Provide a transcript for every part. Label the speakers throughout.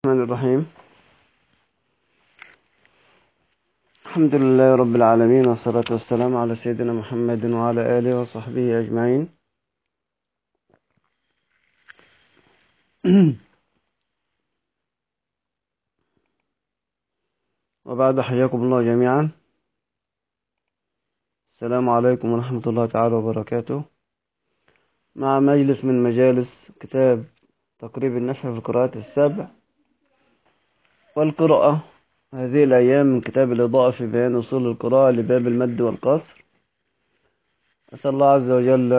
Speaker 1: الرحمن الرحيم الحمد لله رب العالمين والصلاة والسلام على سيدنا محمد وعلى آله وصحبه أجمعين وبعد حياكم الله جميعا السلام عليكم ورحمة الله تعالى وبركاته مع مجلس من مجالس كتاب تقريب النفع في القراءات السبع والقراءة هذه الأيام من كتاب الإضاءة في بيان أصول القراءة لباب المد والقصر أسأل الله عز وجل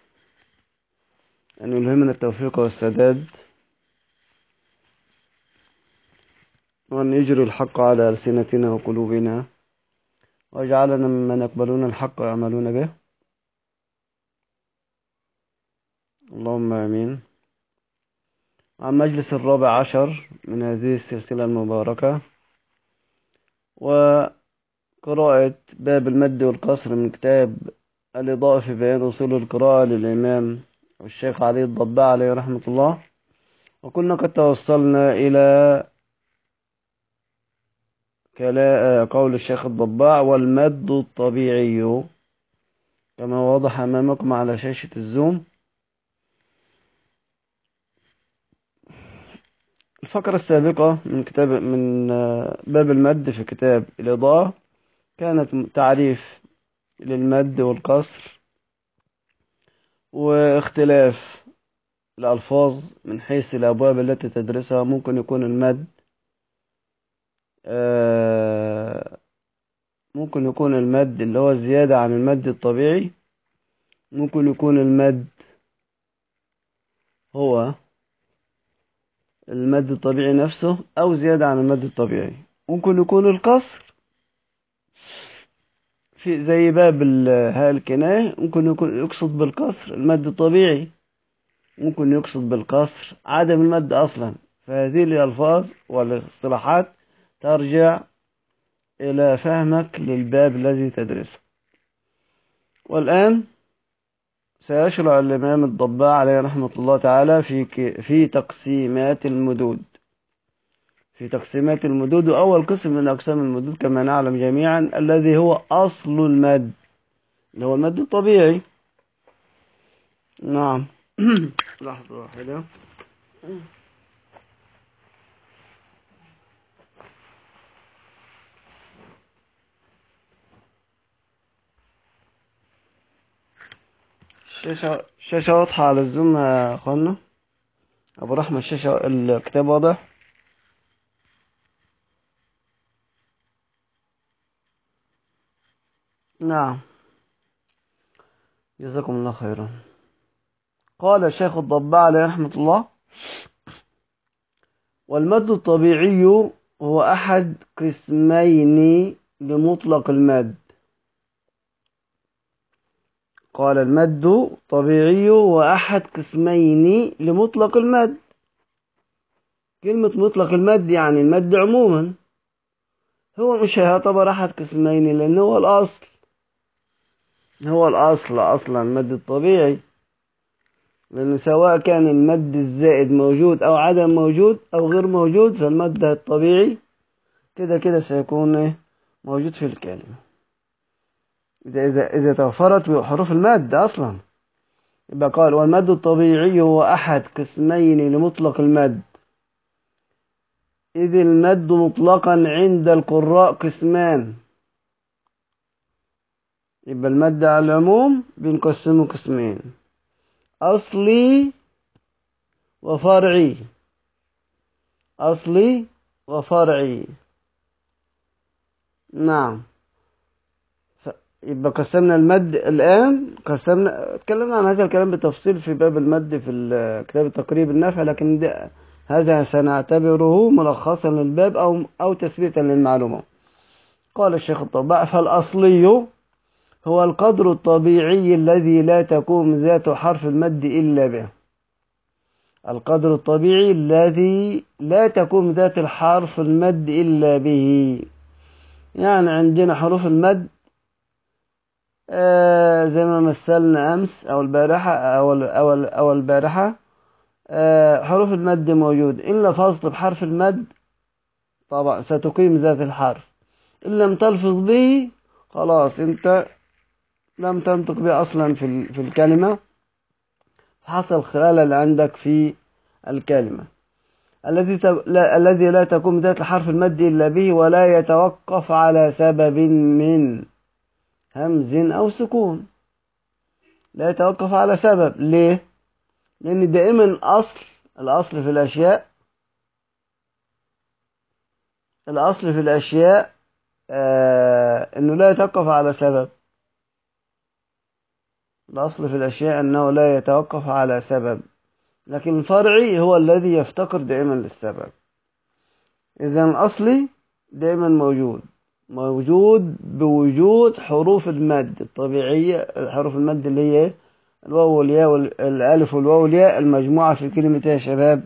Speaker 1: أن يلهمنا التوفيق والسداد وأن يجري الحق على ألسنتنا وقلوبنا ويجعلنا ممن يقبلون الحق ويعملون به اللهم آمين عن مجلس الرابع عشر من هذه السلسلة المباركة وقراءة باب المد والقصر من كتاب الإضاءة في بيان أصول القراءة للإمام الشيخ علي الضباع عليه رحمة الله وكنا قد توصلنا إلى قول الشيخ الضباع والمد الطبيعي كما واضح أمامكم على شاشة الزوم الفقرة السابقة من كتاب من باب المد في كتاب الإضاءة كانت تعريف للمد والقصر واختلاف الألفاظ من حيث الأبواب التي تدرسها ممكن يكون المد ممكن يكون المد اللي هو زيادة عن المد الطبيعي ممكن يكون المد هو المد الطبيعي نفسه أو زيادة عن المد الطبيعي ممكن يكون القصر في زي باب هاء الكناية ممكن يكون يقصد بالقصر المد الطبيعي ممكن يقصد بالقصر عدم المد أصلا فهذه الألفاظ والاصطلاحات ترجع إلى فهمك للباب الذي تدرسه والآن سيشرع الإمام الضباع عليه رحمة الله تعالى في في تقسيمات المدود في تقسيمات المدود وأول قسم من أقسام المدود كما نعلم جميعا الذي هو أصل المد اللي هو المد الطبيعي نعم لحظة واحدة الشاشة الشاشة واضحة على الزوم يا اخوانا ابو رحمة الشاشة الكتاب واضح نعم جزاكم الله خيرا قال الشيخ الضباع عليه رحمة الله والمد الطبيعي هو أحد قسمين لمطلق المد قال المد طبيعي وأحد قسمين لمطلق المد كلمة مطلق المد يعني المد عموما هو مش هيعتبر أحد قسمين لأن هو الأصل هو الأصل أصلا المد الطبيعي لأن سواء كان المد الزائد موجود أو عدم موجود أو غير موجود فالمد الطبيعي كده كده سيكون موجود في الكلمة إذا إذا إذا توفرت حروف المد أصلا يبقى قال والمد الطبيعي هو أحد قسمين لمطلق المد إذ المد مطلقا عند القراء قسمان يبقى المد على العموم بنقسمه قسمين أصلي وفرعي أصلي وفرعي نعم يبقى قسمنا المد الآن قسمنا اتكلمنا عن هذا الكلام بتفصيل في باب المد في كتاب التقريب النافع لكن ده هذا سنعتبره ملخصا للباب أو أو تثبيتا للمعلومة قال الشيخ الطباع فالأصلي هو القدر الطبيعي الذي لا تقوم ذات حرف المد إلا به القدر الطبيعي الذي لا تقوم ذات الحرف المد إلا به يعني عندنا حروف المد آه زي ما مثلنا أمس أو البارحة أو أو أو البارحة آه، حروف المد موجود إن لفظت بحرف المد طبعا ستقيم ذات الحرف إن لم تلفظ به خلاص أنت لم تنطق به أصلا في ال- في الكلمة حصل خلل عندك في الكلمة الذي ت- لا الذي لا تقوم ذات الحرف المد إلا به ولا يتوقف على سبب من همز أو سكون لا يتوقف على سبب ليه؟ لأن دائما أصل الأصل في الأشياء الأصل في الأشياء آه إنه لا يتوقف على سبب الأصل في الأشياء أنه لا يتوقف على سبب لكن الفرعي هو الذي يفتقر دائما للسبب إذا الأصلي دائما موجود موجود بوجود حروف المد الطبيعية حروف المد اللي هي إيه؟ الواو والياء والألف والواو والياء المجموعة في كلمة إيه يا شباب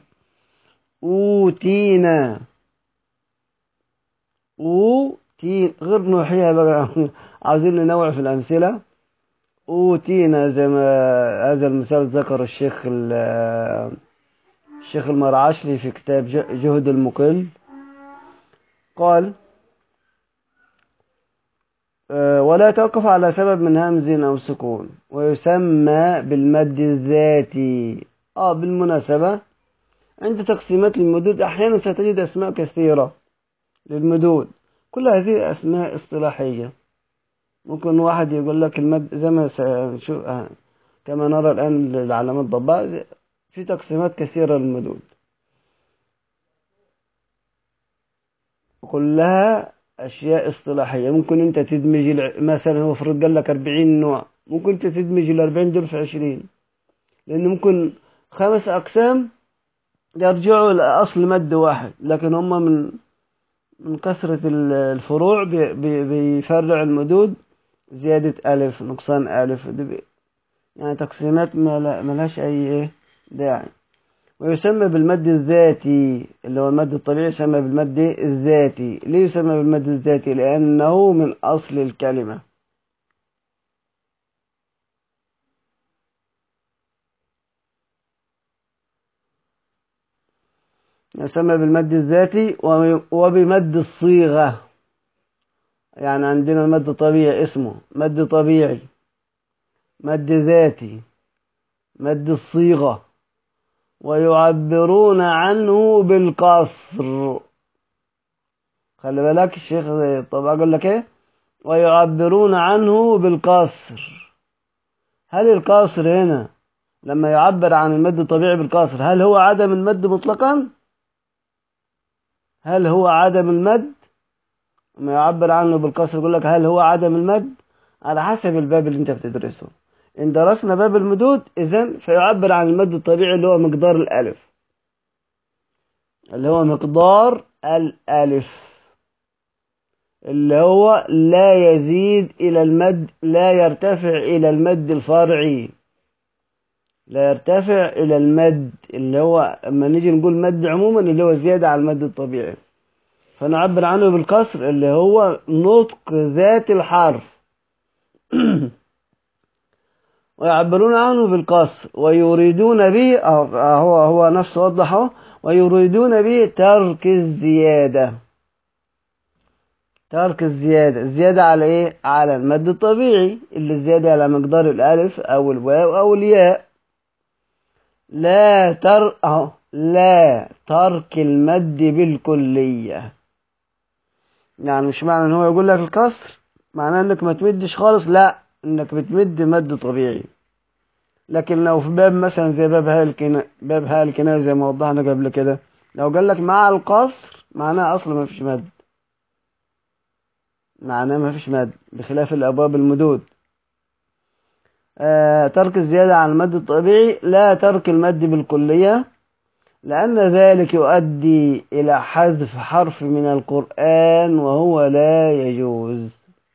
Speaker 1: أوتينا أوتين غير نوحيها بقى عايزين ننوع في الأمثلة أوتينا زي ما هذا المثال ذكر الشيخ ال- الشيخ المرعشلي في كتاب ج- جهد المقل قال آه، ولا توقف على سبب من همز أو سكون ويسمى بالمد الذاتي آه بالمناسبة عند تقسيمات المدود أحيانا ستجد أسماء كثيرة للمدود كل هذه أسماء اصطلاحية ممكن واحد يقول لك المد زي ما سنشوف آه، كما نرى الآن العلامات ضباء في تقسيمات كثيرة للمدود كلها أشياء اصطلاحية ممكن أنت تدمج الع- مثلا هو فرض قال لك 40 نوع ممكن أنت تدمج ال 40 دول في 20 لأن ممكن خمس أقسام يرجعوا لأصل مد واحد لكن هم من من كثرة ال- الفروع بي- بي- بيفرع المدود زيادة ألف نقصان ألف دي بي- يعني تقسيمات ما لا- ملهاش أي إيه داعي ويسمى بالمد الذاتي اللي هو المد الطبيعي يسمى بالمد الذاتي ليه يسمى بالمد الذاتي لأنه من أصل الكلمة يسمى بالمد الذاتي وب- وبمد الصيغة يعني عندنا مد طبيعي اسمه مد طبيعي مد ذاتي مد الصيغة ويعبرون عنه بالقصر خلي بالك الشيخ طبعا قال لك ايه ويعبرون عنه بالقصر هل القصر هنا لما يعبر عن المد الطبيعي بالقصر هل هو عدم المد مطلقا هل هو عدم المد لما يعبر عنه بالقصر يقول لك هل هو عدم المد على حسب الباب اللي انت بتدرسه ان درسنا باب المدود اذا فيعبر عن المد الطبيعي اللي هو مقدار الالف اللي هو مقدار الالف اللي هو لا يزيد الى المد لا يرتفع الى المد الفرعي لا يرتفع الى المد اللي هو اما نيجي نقول مد عموما اللي هو زياده على المد الطبيعي فنعبر عنه بالكسر اللي هو نطق ذات الحرف ويعبرون عنه بالقصر ويريدون به أهو- هو هو نفسه وضحه ويريدون به ترك الزيادة ترك الزيادة الزيادة على ايه على المد الطبيعي اللي زيادة على مقدار الألف أو الواو أو الياء لا تر أهو لا ترك المد بالكلية يعني مش معنى ان هو يقول لك الكسر معناه انك ما تمدش خالص لا انك بتمد مد طبيعي لكن لو في باب مثلا زي باب هاء الكناية باب هاء الكناية زي ما وضحنا قبل كده لو قال لك مع القصر معناه اصلا ما فيش مد معناه ما فيش مد بخلاف الابواب المدود آه ترك الزيادة عن المد الطبيعي لا ترك المد بالكلية لأن ذلك يؤدي إلى حذف حرف من القرآن وهو لا يجوز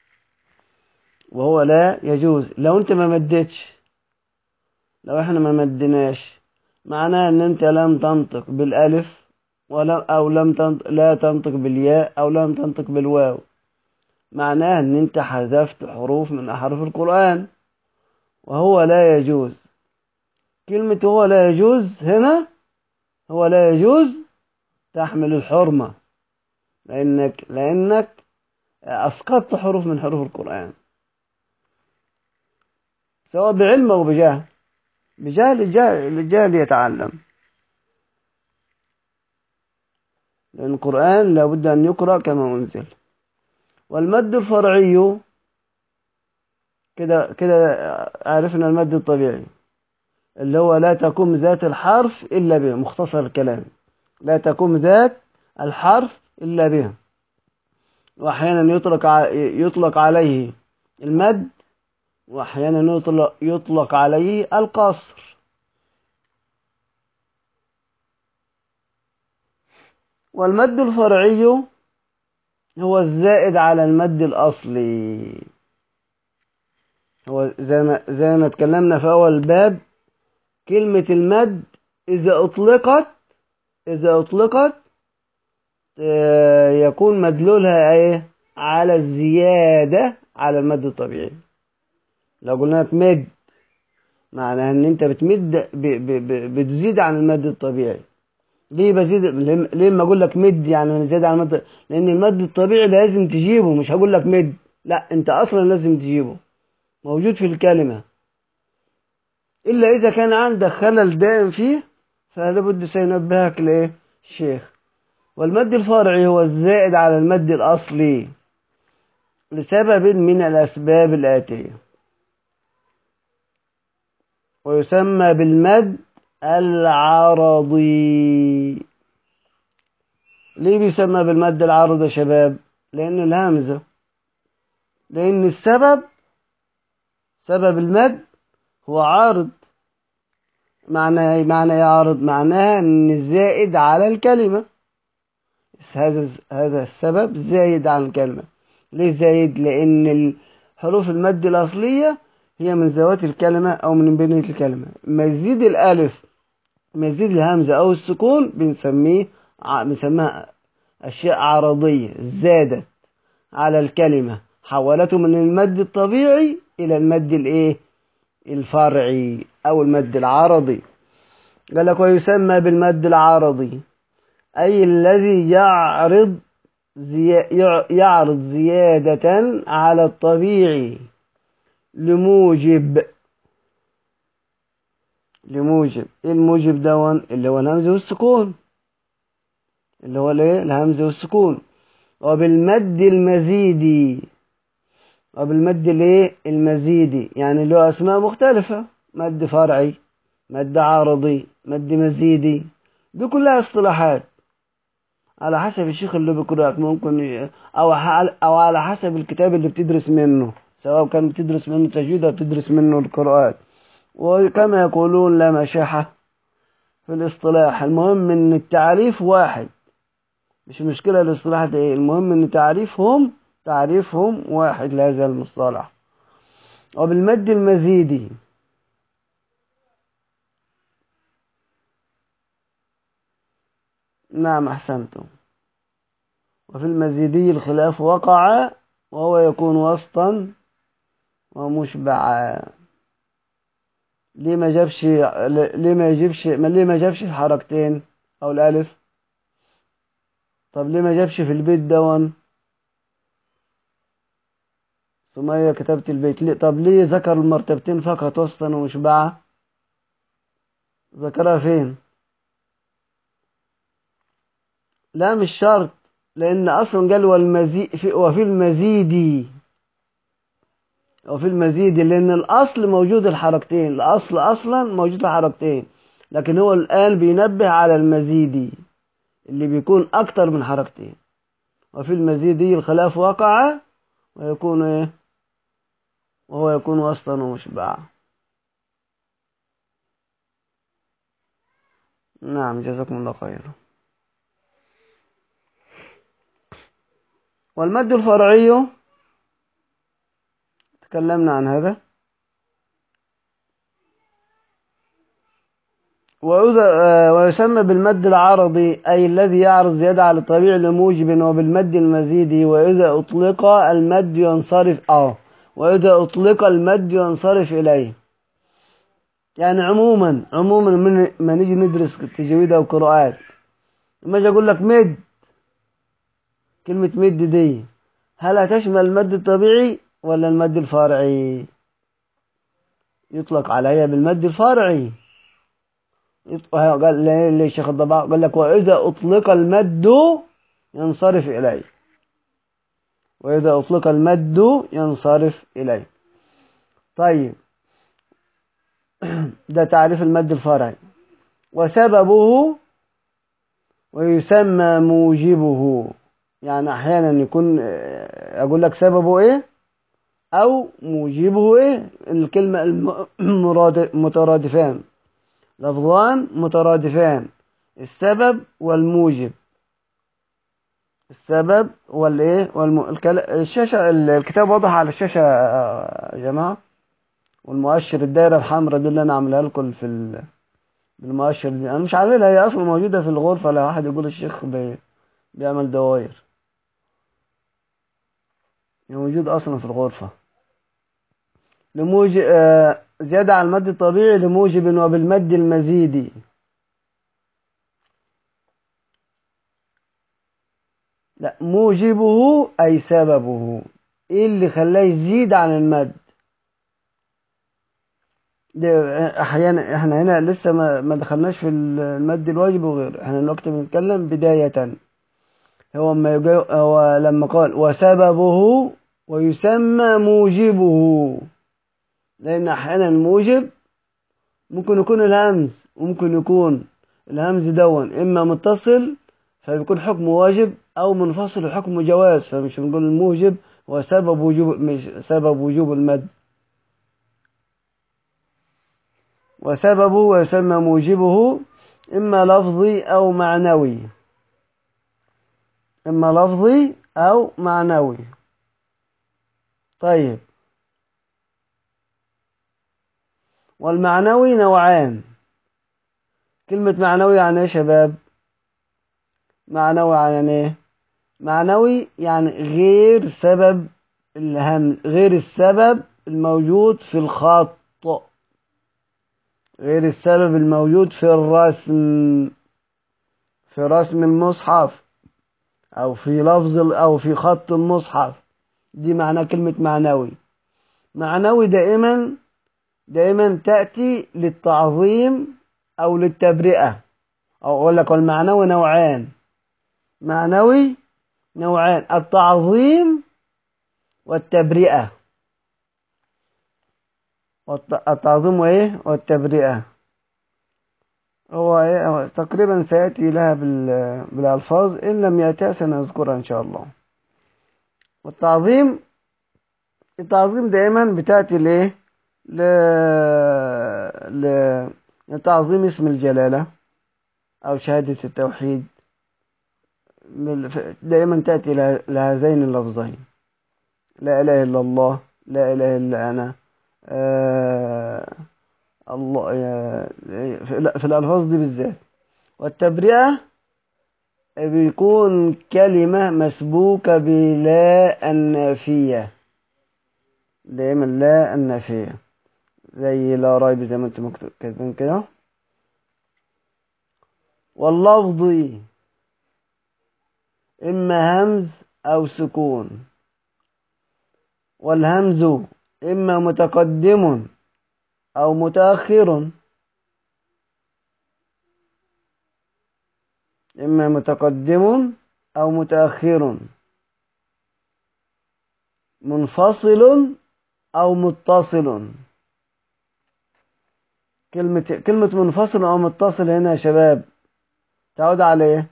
Speaker 1: وهو لا يجوز لو أنت ما مدتش لو احنا ما مدناش معناه ان انت لم تنطق بالالف ولا او لم تنطق لا تنطق بالياء او لم تنطق بالواو معناه ان انت حذفت حروف من احرف القرآن وهو لا يجوز كلمة هو لا يجوز هنا هو لا يجوز تحمل الحرمة لأنك لأنك أسقطت حروف من حروف القرآن سواء بعلم أو بجهل بجهل الجاهل الجاهل يتعلم لأن القرآن لابد أن يقرأ كما أنزل والمد الفرعي كده كده عرفنا المد الطبيعي اللي هو لا تقوم ذات الحرف إلا به مختصر الكلام لا تقوم ذات الحرف إلا به وأحيانا يطلق ع- يطلق عليه المد وأحيانا يطلق, يطلق عليه القصر والمد الفرعي هو الزائد على المد الأصلي هو زي ما زي ما اتكلمنا في أول باب كلمة المد إذا أطلقت إذا أطلقت آه، يكون مدلولها إيه على الزيادة على المد الطبيعي لو قلنا تمد معناها إن أنت بتمد ب- ب- ب- بتزيد عن المد الطبيعي ليه بزيد ليه ليه ما اقول لك مد يعني زيادة عن المد لان المد الطبيعي لازم تجيبه مش هقول لك مد لا انت اصلا لازم تجيبه موجود في الكلمة الا اذا كان عندك خلل دائم فيه فلا بد سينبهك لايه الشيخ والمد الفرعي هو الزائد على المد الاصلي لسبب من الاسباب الاتيه ويسمى بالمد العرضي ليه بيسمى بالمد العرضي يا شباب لان الهمزه لان السبب سبب المد هو عارض معنى معنى ايه عارض معناها ان الزائد على الكلمه هذا هذا السبب زايد عن الكلمه ليه زايد لان حروف المد الاصليه هي من ذوات الكلمه او من بنيه الكلمه مزيد الالف مزيد الهمزه او السكون بنسميه ع- بنسميها اشياء عرضيه زادت على الكلمه حولته من المد الطبيعي الى المد الايه الفرعي او المد العرضي قال لك ويسمى بالمد العرضي اي الذي يعرض زي... يع- يعرض زياده على الطبيعي لموجب لموجب ايه الموجب دون اللي هو الهمز والسكون اللي هو الايه الهمز والسكون وبالمد المزيدي وبالمد الايه المزيدي يعني له اسماء مختلفة مد فرعي مد عارضي مد مزيدي دي كلها اصطلاحات على حسب الشيخ اللي بيقرأك ممكن ي- او ح- او على حسب الكتاب اللي بتدرس منه سواء كان بتدرس منه تجويد او بتدرس منه القراءات وكما يقولون لا مشاحة في الاصطلاح المهم ان التعريف واحد مش مشكلة الاصطلاحات ايه المهم ان تعريفهم تعريفهم واحد لهذا المصطلح وبالمد المزيدي نعم أحسنتم وفي المزيدي الخلاف وقع وهو يكون وسطا ومشبعا ليه ما جابش ليه ما يجيبش ما ليه ما جابش الحركتين او الالف طب ليه ما جابش في البيت دون سمية كتبت البيت ليه طب ليه ذكر المرتبتين فقط وسطا ومشبعة ذكرها فين لا مش شرط لان اصلا قال والمزيد في وفي المزيد وفي المزيد لان الاصل موجود الحركتين الاصل اصلا موجود الحركتين لكن هو الان بينبه على المزيد اللي بيكون اكتر من حركتين وفي المزيد الخلاف وقع ويكون ايه وهو يكون وسطا ومشبعا نعم جزاكم الله خيرا والمد الفرعي تكلمنا عن هذا ويسمى بالمد العرضي أي الذي يعرض زيادة على الطبيعي لموجب وبالمد المزيدي وإذا أطلق المد ينصرف آه وإذا أطلق المد ينصرف إليه يعني عموما عموما من ما نيجي ندرس تجويد او قراءات لما اجي اقول لك مد كلمة مد دي هل هتشمل المد الطبيعي ولا المد الفارعي يطلق عليها بالمد الفارعي يط- قال ليه ليه الشيخ الضباع قال لك وإذا أطلق المد ينصرف إليه وإذا أطلق المد ينصرف إليه طيب ده تعريف المد الفرعي وسببه ويسمى موجبه يعني أحيانا يكون آه، أقول لك سببه إيه أو موجبه إيه الكلمة الم- مراد- مترادفان لفظان مترادفان السبب والموجب السبب والايه والم... الكل... الشاشه الكتاب واضح على الشاشه آه، يا جماعه والمؤشر الدايره الحمراء دي اللي انا عاملها لكم في ال... بالمؤشر دي انا مش عاملها هي اصلا موجوده في الغرفه لو واحد يقول الشيخ بي... بيعمل دواير هي موجود اصلا في الغرفه لموجب آه... زياده على المد الطبيعي لموجب وبالمد المزيدي لا موجبه أي سببه إيه اللي خلاه يزيد عن المد ده أحيانا إحنا هنا لسه ما, ما دخلناش في المد الواجب وغيره إحنا دلوقتي بنتكلم بداية هو ما يجي هو لما قال وسببه ويسمى موجبه لأن أحيانا الموجب ممكن يكون الهمز وممكن يكون الهمز دون إما متصل فبيكون حكم واجب او منفصل وحكم جواز فمش بنقول الموجب هو سبب وجوب مش سبب وجوب المد وسببه ويسمى موجبه اما لفظي او معنوي اما لفظي او معنوي طيب والمعنوي نوعان كلمة معنوي يعني ايه يا شباب معنوي يعني ايه معنوي يعني غير سبب الهم غير السبب الموجود في الخط غير السبب الموجود في الرسم في رسم المصحف او في لفظ ال- او في خط المصحف دي معنى كلمة معنوي معنوي دائما دائما تأتي للتعظيم او للتبرئة او اقول لك والمعنوي نوعان معنوي نوعان التعظيم والتبرئة والت- التعظيم وايه والتبرئة هو إيه؟ هو تقريبا سيأتي لها بال- بالألفاظ إن لم يأتيها سنذكرها إن شاء الله والتعظيم التعظيم دائما بتأتي ليه ل... ل... لتعظيم اسم الجلالة أو شهادة التوحيد من- ف- دائما تأتي له- لهذين اللفظين لا إله إلا الله لا إله إلا أنا آه الله يا- في لا، في الألفاظ دي بالذات والتبرئة بيكون كلمة مسبوكة بلا النافية دايما لا النافية زي لا ريب زي ما انتم مكتوب- كاتبين كده واللفظ إما همز أو سكون والهمز إما متقدم أو متأخر إما متقدم أو متأخر منفصل أو متصل كلمة كلمة منفصل أو متصل هنا يا شباب تعود على إيه؟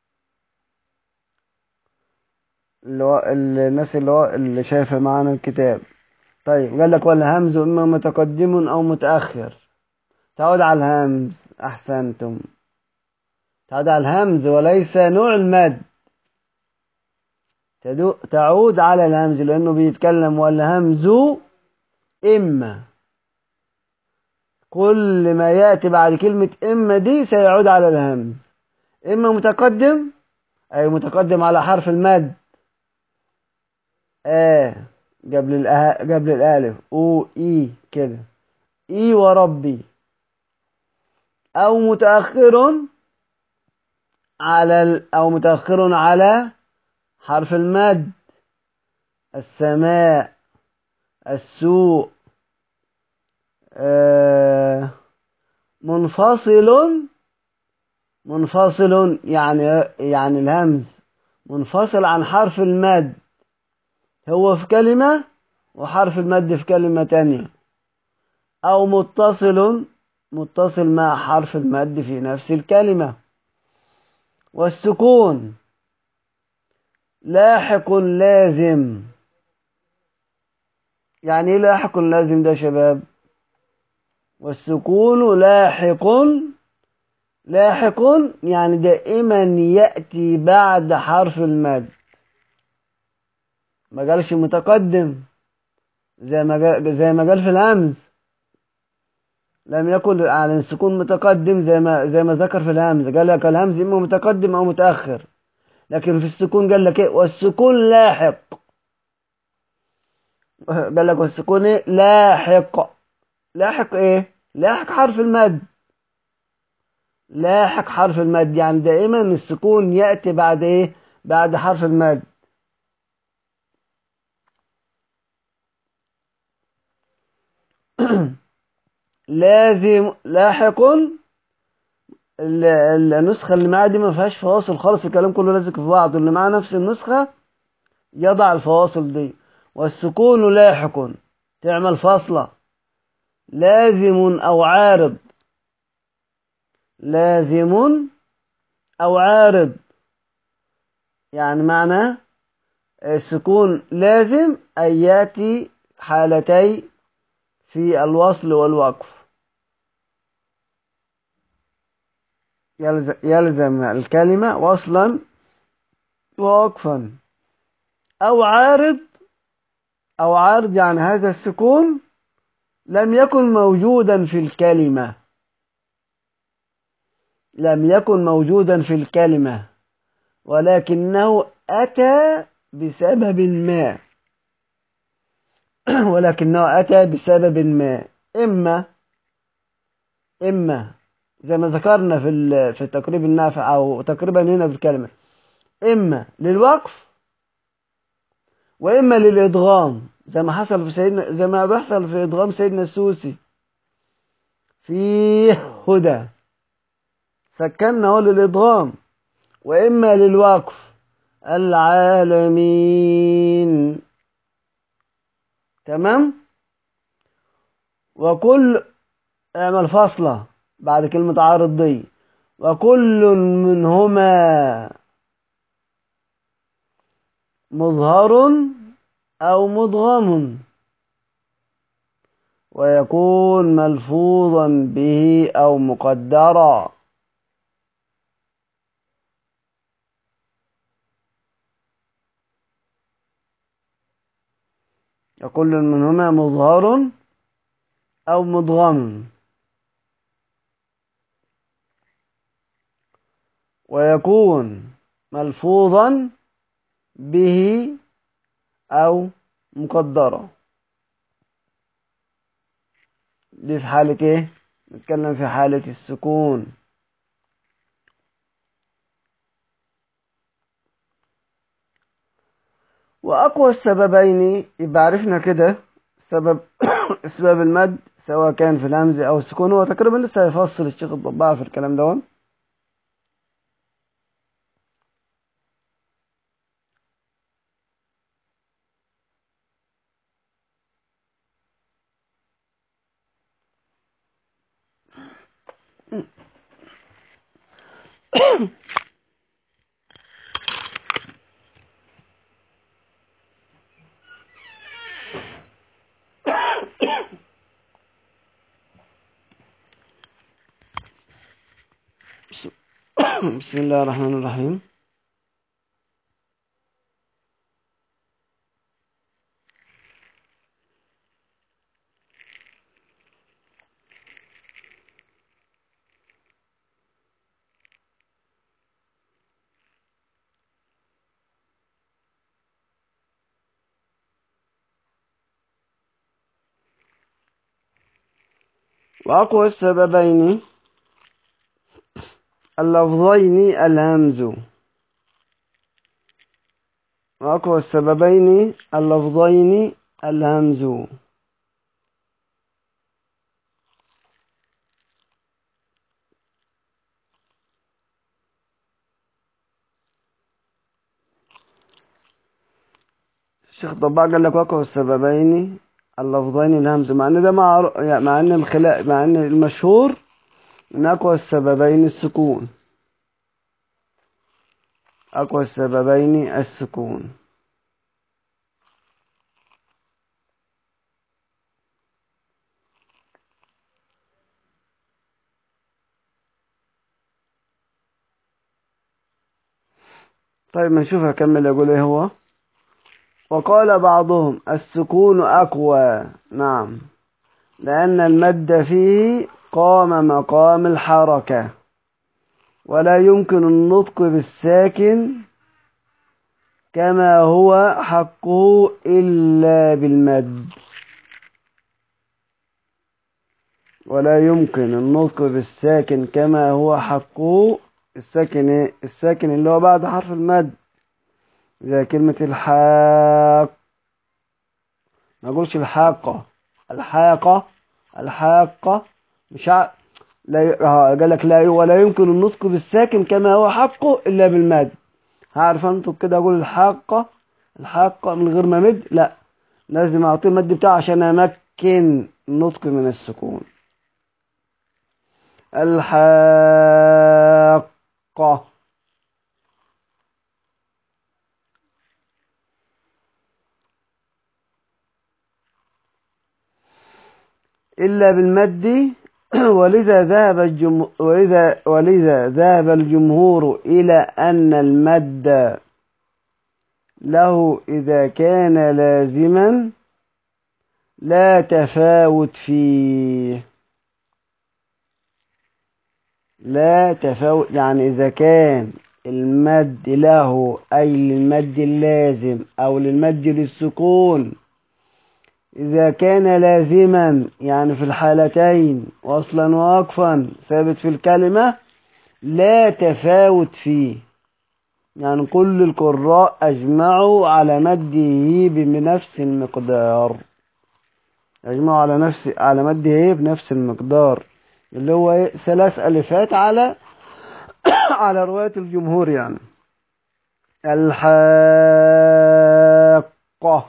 Speaker 1: اللي هو الناس اللي هو اللي شايفة معانا الكتاب طيب قال لك والهمز إما متقدم أو متأخر تعود على الهمز أحسنتم تعود على الهمز وليس نوع المد تدو... تعود على الهمز لأنه بيتكلم والهمز إما كل ما يأتي بعد كلمة إما دي سيعود على الهمز إما متقدم أي متقدم على حرف المد آ قبل الأه... قبل الألف أو إي كده إي وربي أو متأخر على ال... أو متأخر على حرف المد السماء السوء آه منفصل منفصل يعني يعني الهمز منفصل عن حرف المد هو في كلمة وحرف المد في كلمة تانية أو متصل متصل مع حرف المد في نفس الكلمة والسكون لاحق لازم يعني ايه لاحق لازم ده يا شباب والسكون لاحق لاحق يعني دائما يأتي بعد حرف المد ما قالش متقدم زي ما قال زي ما قال في الهمز لم يكن على السكون متقدم زي ما زي ما ذكر في الهمز قال لك الهمز اما متقدم او متاخر لكن في السكون قال لك ايه والسكون لاحق قال لك والسكون ايه لاحق لاحق ايه لاحق حرف المد لاحق حرف المد يعني دائما السكون ياتي بعد ايه بعد حرف المد لازم لاحق النسخة اللي معاه دي ما فيهاش فواصل خالص الكلام كله لازق في بعض اللي معاه نفس النسخة يضع الفواصل دي والسكون لاحق تعمل فاصلة لازم أو عارض لازم أو عارض يعني معنى السكون لازم أن يأتي حالتي في الوصل والوقف يلزم الكلمة وصلا ووقفا أو عارض أو عارض يعني هذا السكون لم يكن موجودا في الكلمة لم يكن موجودا في الكلمة ولكنه أتى بسبب ما ولكنه أتى بسبب ما إما إما زي ما ذكرنا في في التقريب النافع أو تقريبا هنا في الكلمة إما للوقف وإما للإدغام زي ما حصل في سيدنا زي ما بيحصل في إدغام سيدنا السوسي في هدى سكننا هو للإدغام وإما للوقف العالمين تمام وكل اعمل فاصلة بعد كلمة عارض دي وكل منهما مظهر أو مدغم ويكون ملفوظا به أو مقدرا وكل منهما مظهر أو مدغم ويكون ملفوظا به أو مقدرا دي في حالة ايه نتكلم في حالة السكون وأقوى السببين يبقى عرفنا كده سبب اسباب المد سواء كان في الهمز أو السكون هو تقريبا لسه هيفصل الشيخ الضباع في الكلام ده بسم الله الرحمن الرحيم وأقوى السببين اللفظين الهمز وأقوى السببين اللفظين الهمز الشيخ طباع قال لك وقعوا السببين اللفظين الهمز مع ان ده مع يعني مع ان الخلاء مع ان المشهور ان اقوى السببين السكون اقوى السببين السكون طيب نشوف هكمل يقول ايه هو وقال بعضهم السكون أقوى نعم لأن المد فيه قام مقام الحركة ولا يمكن النطق بالساكن كما هو حقه إلا بالمد ولا يمكن النطق بالساكن كما هو حقه الساكن إيه؟ الساكن اللي هو بعد حرف المد زي كلمة الحاق ما اقولش الحاقة الحاقة الحاقة مش ع... لا ي... اه قال لك لا ولا يمكن النطق بالساكن كما هو حقه الا بالمد هعرف انطق كده اقول الحاقة الحاقة من غير ما مد لا لازم اعطيه المد بتاعه عشان امكن النطق من السكون الحاقة إلا بالمد ولذا ذهب الجم... ولذا ولذا ذهب الجمهور إلى أن المد له إذا كان لازما لا تفاوت فيه لا تفاوت يعني إذا كان المد له أي للمد اللازم أو للمد للسكون إذا كان لازما يعني في الحالتين وصلا ووقفا ثابت في الكلمة لا تفاوت فيه يعني كل القراء أجمعوا على مده بنفس المقدار أجمعوا على نفس على مده بنفس المقدار اللي هو إيه؟ ثلاث ألفات على على رواية الجمهور يعني الحاقة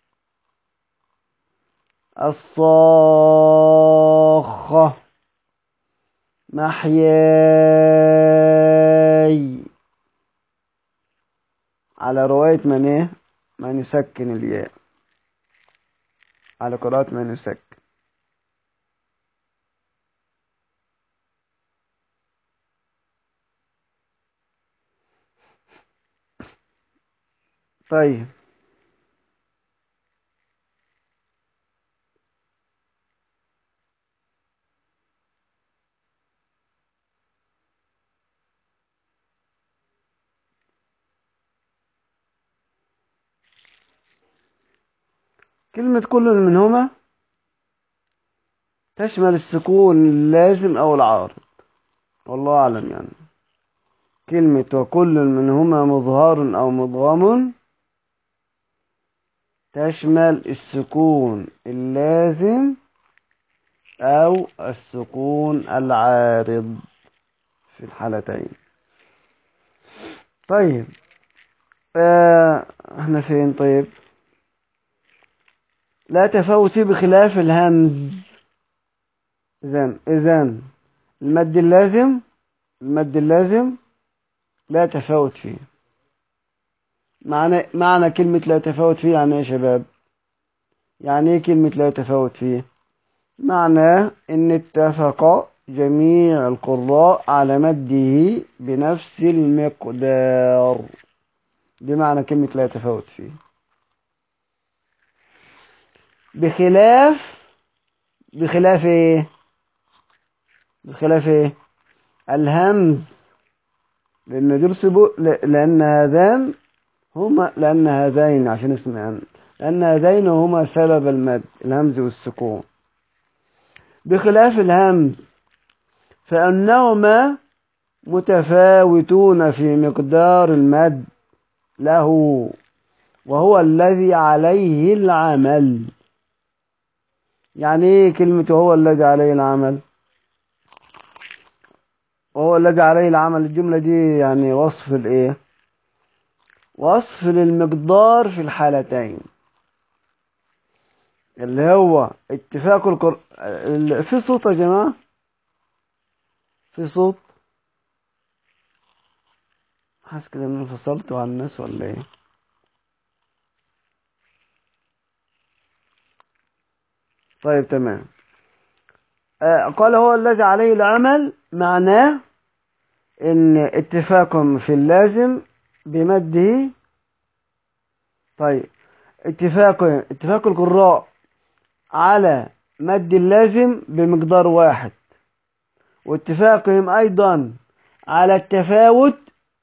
Speaker 1: الصاخة محياي على رواية من ايه من يسكن الياء على قراءة من يسكن طيب كلمة كل منهما تشمل السكون اللازم أو العارض والله أعلم يعني كلمة وكل منهما مظهر أو مضغم تشمل السكون اللازم أو السكون العارض في الحالتين طيب آه احنا فين طيب لا تفاوت بخلاف الهمز إذن إذن المد اللازم المد اللازم لا تفاوت فيه معنى معنى كلمة لا تفاوت فيه يعني ايه يا شباب يعني ايه كلمة لا تفاوت فيه معناه ان اتفق جميع القراء على مده بنفس المقدار دي معنى كلمة لا تفاوت فيه بخلاف بخلاف ايه بخلاف ايه الهمز لان دول سبو لان هذان هما لان هذين عشان اسمعن لان هذين هما سبب المد الهمز والسكون بخلاف الهمز فانهما متفاوتون في مقدار المد له وهو الذي عليه العمل يعني ايه كلمة هو الذي عليه العمل وهو الذي عليه العمل الجملة دي يعني وصف الايه وصف للمقدار في الحالتين اللي هو اتفاق القر... ال- في صوت يا جماعة في صوت حاسس كده اني انفصلت عن الناس ولا ايه طيب تمام آه قال هو الذي عليه العمل معناه ان اتفاقهم في اللازم بمده طيب اتفاق اتفاق القراء على مد اللازم بمقدار واحد واتفاقهم ايضا على التفاوت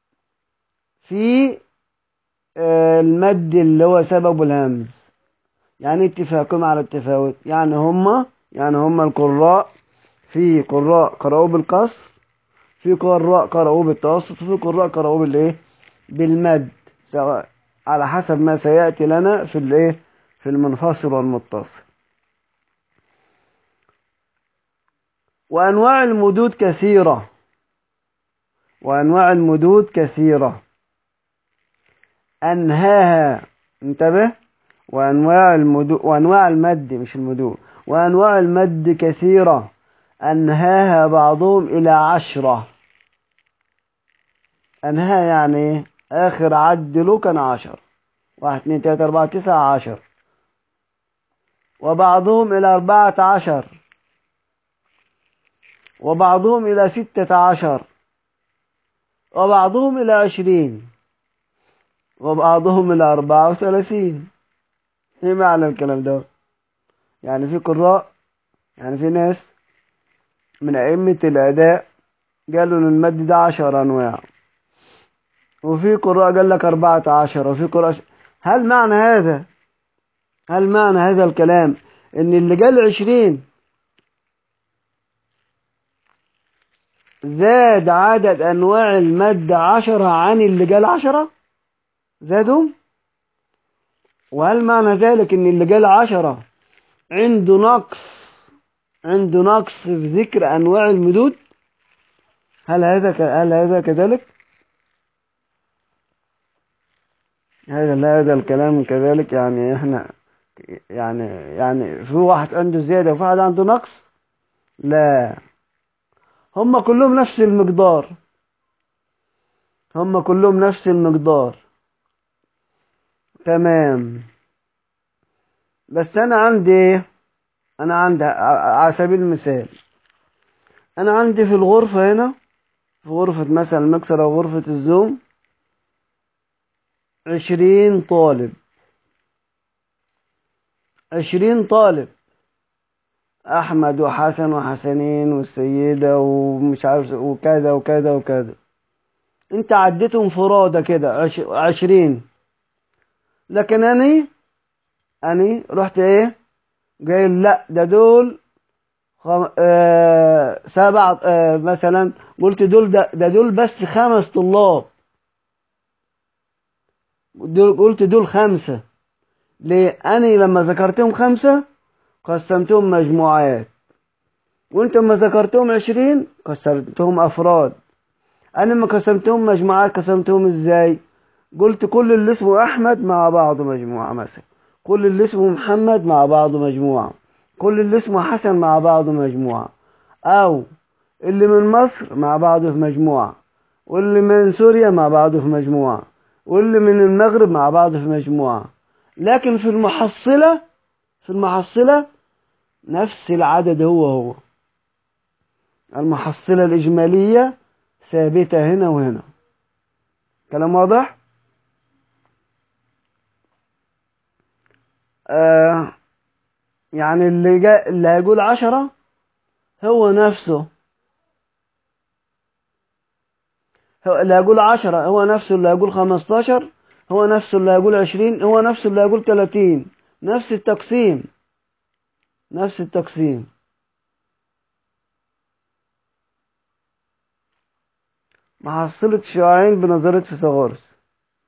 Speaker 1: في آه، المد اللي هو سبب الهمز يعني اتفاقهم على التفاوت يعني هما يعني هما القراء في قراء قرأوا بالقصر في قراء قرأوا بالتوسط وفي قراء قرأوا بالايه بالمد سواء على حسب ما سيأتي لنا في الايه في المنفصل والمتصل وأنواع المدود كثيرة وأنواع المدود كثيرة أنهاها انتبه وأنواع المدود وأنواع المد مش المدود وأنواع المد كثيرة أنهاها بعضهم إلى عشرة أنهى يعني إيه؟ آخر عد له كان عشر واحد اتنين تلاتة أربعة تسعة عشر وبعضهم إلى أربعة عشر وبعضهم إلى ستة عشر وبعضهم إلى عشرين وبعضهم إلى أربعة وثلاثين إيه معنى الكلام ده يعني في قراء يعني في ناس من أئمة الأداء قالوا إن المد ده عشر أنواع وفي قراء قال لك أربعة عشر وفي قراء ش... هل معنى هذا هل معنى هذا الكلام إن اللي قال عشرين زاد عدد أنواع المد عشرة عن اللي قال عشرة زادوا وهل معنى ذلك إن اللي قال عشرة عنده نقص عنده نقص في ذكر أنواع المدود هل هذا ك... هل هذا كذلك هذا لا هذا الكلام كذلك يعني احنا يعني يعني في واحد عنده زيادة وفي واحد عنده نقص لا هم كلهم نفس المقدار هم كلهم نفس المقدار تمام بس انا عندي انا عندي ع- على سبيل المثال انا عندي في الغرفة هنا في غرفة مثلا المكسر او غرفة الزوم عشرين طالب عشرين طالب احمد وحسن وحسنين والسيدة ومش عارف وكذا وكذا وكذا انت عديتهم فرادة كده عش... عشرين لكن اني اني رحت ايه قايل لا ده دول خم... آه... سبعة آه... مثلا قلت دول ده, ده دول بس خمس طلاب دول قلت دول خمسة ليه أنا لما ذكرتهم خمسة قسمتهم مجموعات وانت لما ذكرتهم عشرين قسمتهم أفراد أنا لما قسمتهم مجموعات قسمتهم إزاي قلت كل اللي اسمه أحمد مع بعضه مجموعة مثلا كل اللي اسمه محمد مع بعضه مجموعة كل اللي اسمه حسن مع بعضه مجموعة أو اللي من مصر مع بعضه في مجموعة واللي من سوريا مع بعضه في مجموعة واللي من المغرب مع بعضه في مجموعة لكن في المحصلة في المحصلة نفس العدد هو هو المحصلة الإجمالية ثابتة هنا وهنا كلام واضح؟ آه يعني اللي جا اللي هيقول عشرة هو نفسه هو اللي هيقول عشرة هو نفسه اللي هيقول خمستاشر هو نفسه اللي هيقول عشرين هو نفسه اللي هيقول تلاتين نفس التقسيم نفس التقسيم محصلة الشيوعين بنظرية فيثاغورس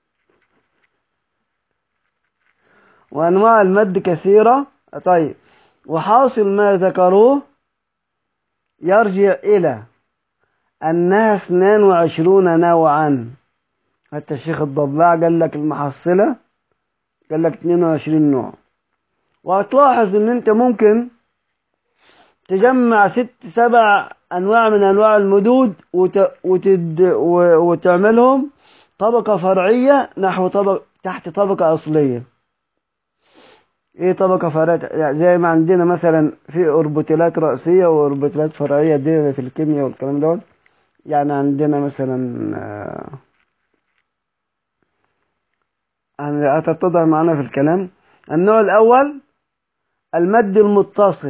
Speaker 1: وأنواع المد كثيرة طيب وحاصل ما ذكروه يرجع إلى أنها 22 نوعا حتى الشيخ الضباع قال لك المحصلة قال لك 22 نوع وهتلاحظ ان انت ممكن تجمع ست سبع انواع من انواع المدود وت... وتد... و... وتعملهم طبقة فرعية نحو طبق تحت طبقة أصلية ايه طبقة فرعية يعني زي ما عندنا مثلا في اوربيتالات رأسية واوربيتالات فرعية دي في الكيمياء والكلام دوت يعني عندنا مثلا آه، يعني هتتضح معنا في الكلام النوع الأول المد المتصل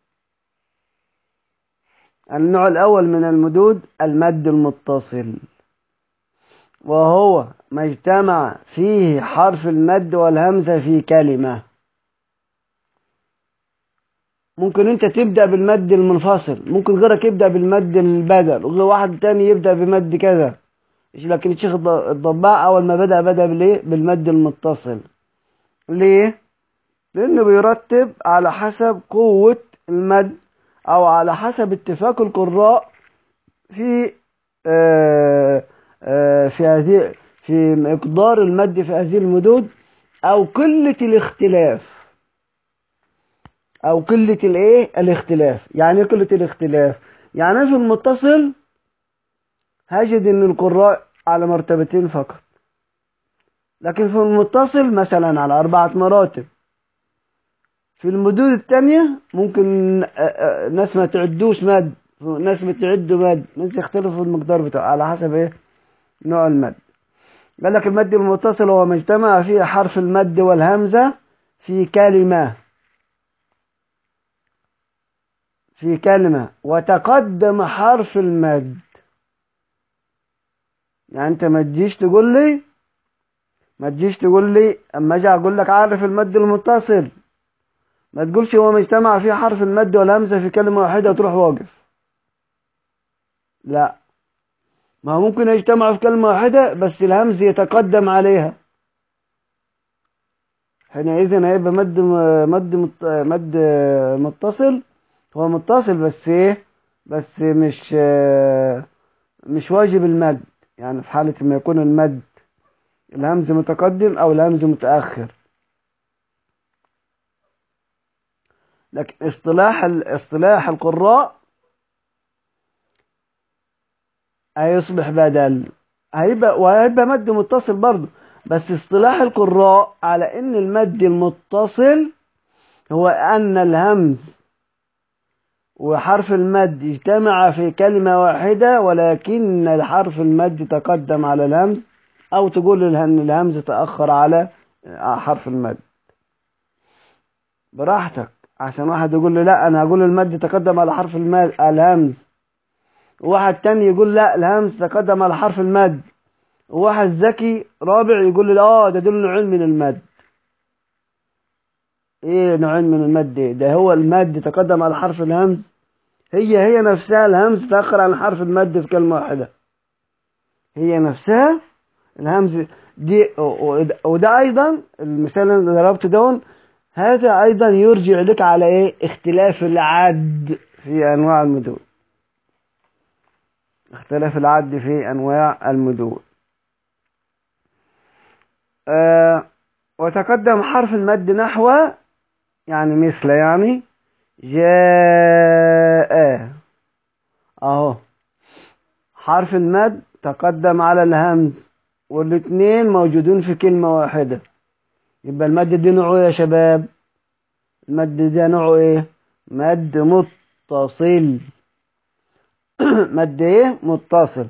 Speaker 1: النوع الأول من المدود المد المتصل وهو ما اجتمع فيه حرف المد والهمزة في كلمة ممكن انت تبدأ بالمد المنفصل ممكن غيرك يبدأ بالمد البدل وواحد تاني يبدأ بمد كذا لكن الشيخ الض- الضباع أول ما بدأ بدأ بالإيه؟ بالمد المتصل ليه؟ لأنه بيرتب على حسب قوة المد أو على حسب اتفاق القراء في آه آه في هذه في مقدار المد في هذه المدود أو قلة الاختلاف أو قلة الإيه؟ الاختلاف يعني إيه قلة الاختلاف يعني في المتصل هجد ان القراء على مرتبتين فقط لكن في المتصل مثلا على أربعة مراتب في المدود التانية ممكن آه، آه، ناس ما تعدوش مد ناس بتعدوا مد ناس يختلفوا في المقدار بتاعه على حسب ايه نوع المد قال لك المد المتصل هو ما اجتمع فيه حرف المد والهمزة في كلمة في كلمة وتقدم حرف المد يعني انت ما تجيش تقول لي ما تجيش تقول لي اما اجي اقول لك عارف المد المتصل ما تقولش هو مجتمع فيه حرف المد والهمزه في كلمه واحده وتروح واقف لا ما هو ممكن يجتمع في كلمه واحده بس الهمز يتقدم عليها حينئذ هيبقى مد مد مت- مد متصل هو متصل بس ايه بس مش مش واجب المد يعني في حالة ما يكون المد الهمز متقدم أو الهمز متأخر لكن اصطلاح اصطلاح القراء هيصبح بدل هيبقى وهيبقى مد متصل برضه بس اصطلاح القراء على ان المد المتصل هو ان الهمز وحرف المد اجتمع في كلمة واحدة ولكن الحرف المد تقدم على الهمز أو تقول ان الهمز تأخر على حرف المد براحتك عشان واحد يقول لي لا أنا هقول المد تقدم على حرف المد الهمز وواحد تاني يقول لا الهمز تقدم على حرف المد وواحد ذكي رابع يقول لي اه ده دول نوعين من المد ايه نوعين من المد إيه؟ ده هو المد تقدم على حرف الهمز هي هي نفسها الهمز تأخر عن حرف المد في كلمة واحدة هي نفسها الهمز دي وده أيضا المثال اللي ضربته دون هذا أيضا يرجع لك على إيه اختلاف العد في أنواع المدود اختلاف العد في أنواع المدود آه وتقدم حرف المد نحو يعني مثل يعني جاء اهو حرف المد تقدم على الهمز والاثنين موجودين في كلمة واحدة يبقى المد دي نوعه يا شباب المد ده نوعه ايه مد متصل مد ايه متصل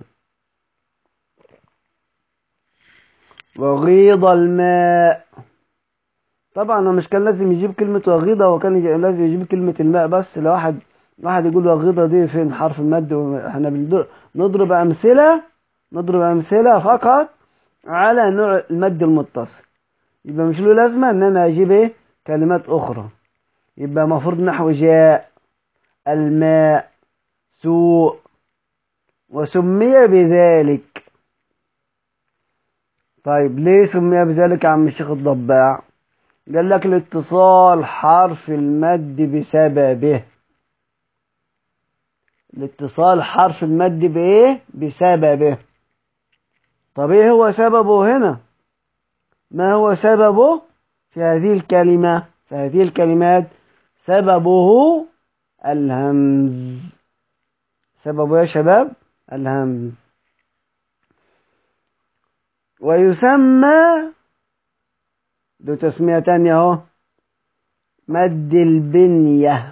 Speaker 1: وغيض الماء طبعا هو مش كان لازم يجيب كلمة وغيضة هو كان يجي- لازم يجيب كلمة الماء بس لو واحد واحد يقول وغيضة دي فين حرف المد احنا بنضرب نضرب أمثلة نضرب أمثلة فقط على نوع المد المتصل يبقى مش له لازمة إن أنا أجيب إيه كلمات أخرى يبقى مفروض نحو جاء الماء سوء وسمي بذلك طيب ليه سمي بذلك يا عم الشيخ الضباع قال لك لاتصال حرف المد بسببه لاتصال حرف المد بايه بسببه طب ايه هو سببه هنا ما هو سببه في هذه الكلمة في هذه الكلمات سببه الهمز سببه يا شباب الهمز ويسمى له تسمية تانية اهو مد البنية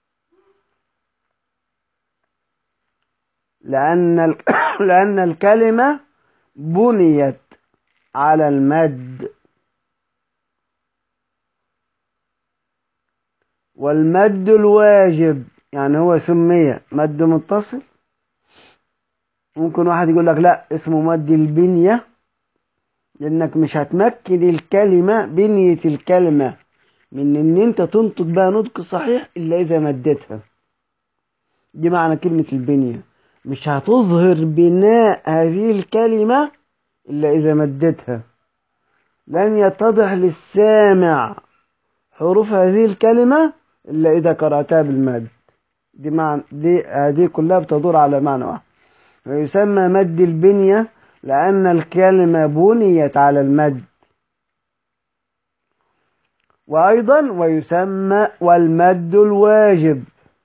Speaker 1: لأن ال... لأن الكلمة بنيت على المد والمد الواجب يعني هو سمي مد متصل ممكن واحد يقول لك لا اسمه مد البنية لانك مش هتمكن الكلمة بنية الكلمة من ان انت تنطق بها نطق صحيح الا اذا مدتها دي معنى كلمة البنية مش هتظهر بناء هذه الكلمة الا اذا مدتها لن يتضح للسامع حروف هذه الكلمة الا اذا قرأتها بالمد دي معنى دي هذه كلها بتدور على معنى واحد ويسمى مد البنية لأن الكلمة بنيت على المد وأيضا ويسمى والمد الواجب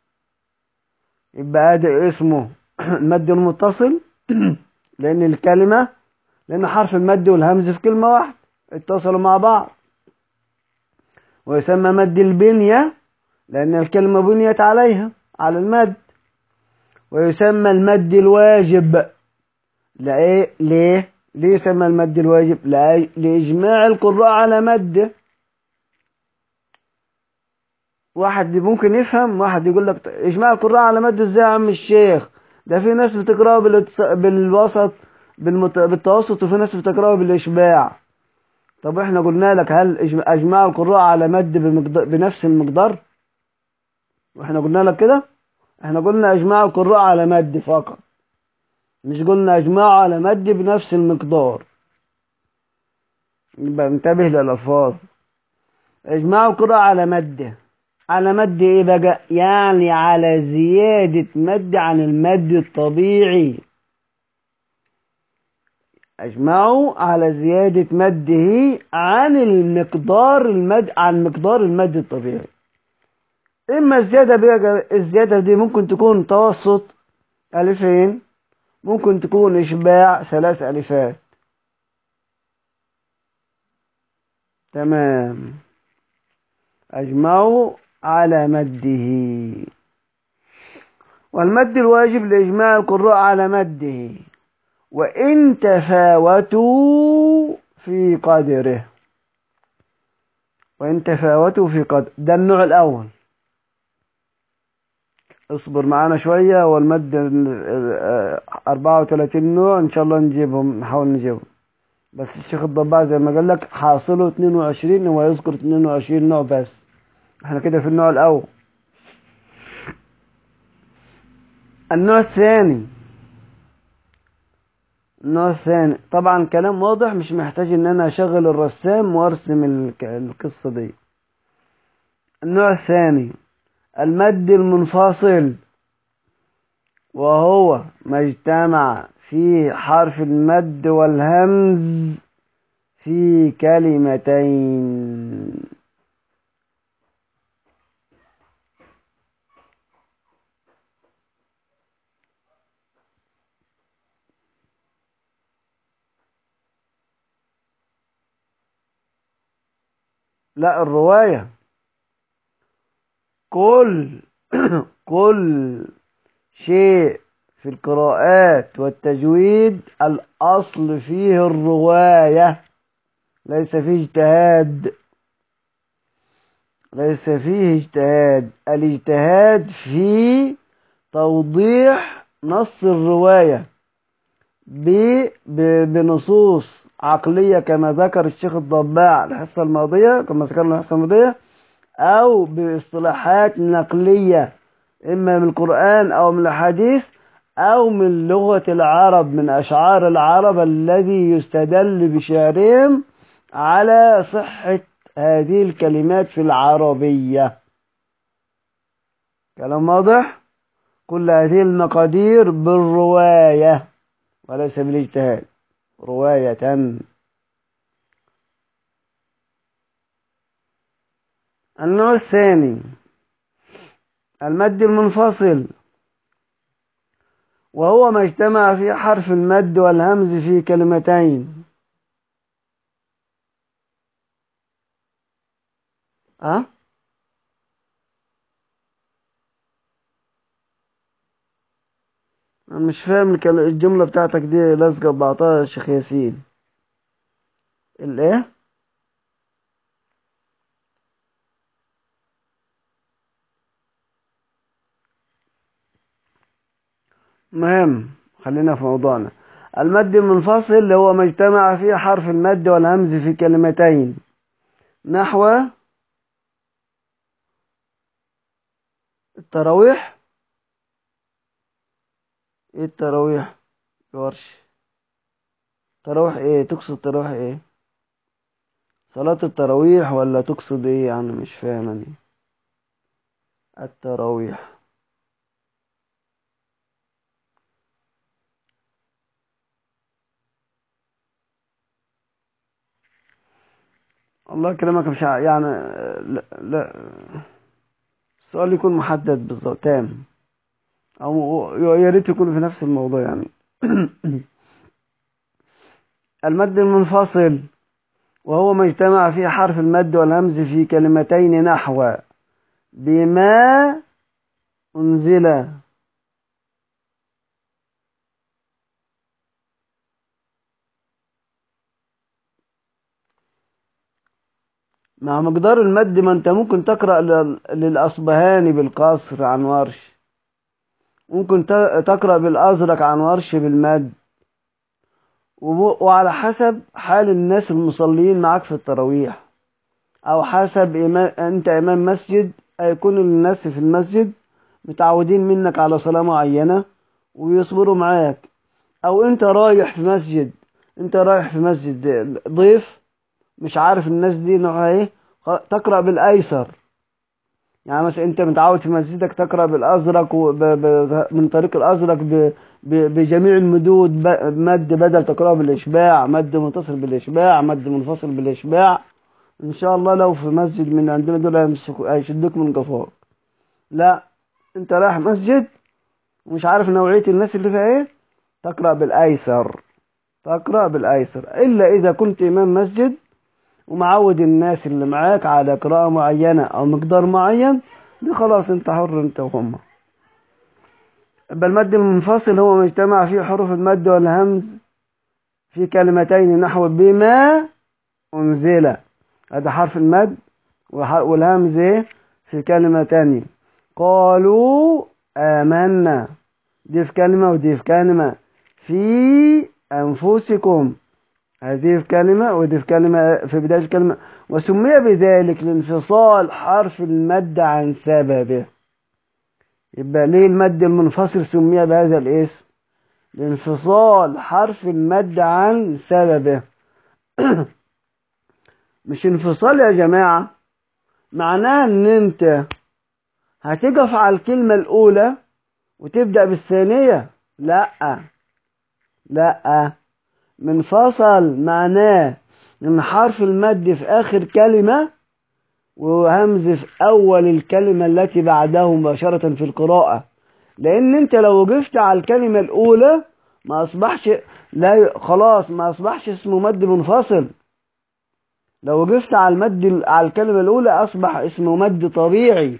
Speaker 1: يبقى هذا اسمه المد المتصل لأن الكلمة لأن حرف المد والهمز في كلمة واحدة اتصلوا مع بعض ويسمى مد البنية لأن الكلمة بنيت عليها على المد ويسمى المد الواجب لإيه ليه ليه يسمى المد الواجب لأي... لإجماع القراء على مده واحد ممكن يفهم واحد يقول لك إجماع القراء على مده ازاي يا عم الشيخ ده في ناس بتقرأه بالتص... بالوسط بالمت... بالتوسط وفي ناس بتقرأه بالإشباع طب احنا قلنا لك هل اجماع القراء على مد بمقدار بنفس المقدار واحنا قلنا لك كده احنا قلنا اجماع القراء على مد فقط مش قلنا اجماع على مد بنفس المقدار يبقى انتبه للالفاظ اجماع القراء على مد على مد ايه بقى يعني على زيادة مد عن المد الطبيعي اجمعوا على زيادة مده عن المقدار المد عن مقدار المد الطبيعي اما الزيادة بقى الزيادة دي ممكن تكون توسط الفين ممكن تكون اشباع ثلاث الفات تمام اجمعوا على مده والمد الواجب لاجماع القراء على مده وإن تفاوتوا في قدره وإن تفاوتوا في قدر ده النوع الأول اصبر معانا شوية والمد 34 نوع إن شاء الله نجيبهم نحاول نجيبهم بس الشيخ الضباع زي ما قال لك حاصله 22 هو يذكر 22 نوع بس احنا كده في النوع الأول النوع الثاني النوع الثاني طبعا كلام واضح مش محتاج ان انا اشغل الرسام وارسم القصة دي النوع الثاني المد المنفصل وهو ما اجتمع فيه حرف المد والهمز في كلمتين لا الرواية كل كل شيء في القراءات والتجويد الأصل فيه الرواية ليس فيه اجتهاد ليس فيه اجتهاد الاجتهاد في توضيح نص الرواية بنصوص عقلية كما ذكر الشيخ الضباع الحصة الماضية كما ذكرنا الحصة الماضية أو باصطلاحات نقلية إما من القرآن أو من الحديث أو من لغة العرب من أشعار العرب الذي يستدل بشعرهم على صحة هذه الكلمات في العربية كلام واضح كل هذه المقادير بالرواية وليس بالاجتهاد رواية النوع الثاني المد المنفصل وهو ما اجتمع في حرف المد والهمز في كلمتين أه؟ أنا مش فاهم الجملة بتاعتك دي لازقة ببعضها يا شيخ ياسين الايه مهم خلينا في موضوعنا المد المنفصل هو ما اجتمع فيه حرف المد والهمز في كلمتين نحو التراويح ايه التراويح ورش تراويح ايه تقصد تراويح ايه صلاة التراويح ولا تقصد ايه يعني مش فاهم انا التراويح الله يكرمك مش ع- يعني لا, لا السؤال يكون محدد بالظبط تام او يا ريت يكون في نفس الموضوع يعني المد المنفصل وهو ما اجتمع فيه حرف المد والهمز في كلمتين نحو بما أنزل مع مقدار المد ما انت ممكن تقرأ لل- للأصبهاني بالقصر عن ورش ممكن ت- تقرأ بالأزرق عن ورش بالمد وب- وعلى حسب حال الناس المصلين معاك في التراويح أو حسب إمام أنت إمام مسجد هيكون الناس في المسجد متعودين منك على صلاة معينة ويصبروا معاك أو أنت رايح في مسجد أنت رايح في مسجد ضيف مش عارف الناس دي نوعها إيه خ- تقرأ بالأيسر يعني مثلا انت متعود في مسجدك تقرا بالازرق وب... ب... من طريق الازرق ب... ب... بجميع المدود ب... مد بدل تقراه بالاشباع مد متصل بالاشباع مد منفصل بالاشباع ان شاء الله لو في مسجد من عندنا دول هيمسكوا هيشدوك من قفاك لا انت رايح مسجد ومش عارف نوعيه الناس اللي فيها ايه تقرا بالايسر تقرا بالايسر الا اذا كنت امام مسجد ومعود الناس اللي معاك على قراءة معينة أو مقدار معين دي خلاص أنت حر أنت وهم يبقى المد المنفصل هو ما اجتمع فيه حروف المد والهمز في كلمتين نحو بما أنزل هذا حرف المد وح- والهمز إيه؟ في كلمة تانية قالوا آمنا دي في كلمة ودي في كلمة في أنفسكم هذه في كلمة ودي في كلمة في بداية الكلمة وسمي بذلك لانفصال حرف المد عن سببه يبقى ليه المد المنفصل سمي بهذا الاسم لانفصال حرف المد عن سببه مش انفصال يا جماعة معناها ان انت هتقف على الكلمة الاولى وتبدأ بالثانية لا لا منفصل معناه ان حرف المد في اخر كلمة وهمز في اول الكلمة التي بعده مباشرة في القراءة لان انت لو وقفت على الكلمة الاولى ما اصبحش لا ي- خلاص ما اصبحش اسمه مد منفصل لو وقفت على المد على الكلمة الاولى اصبح اسمه مد طبيعي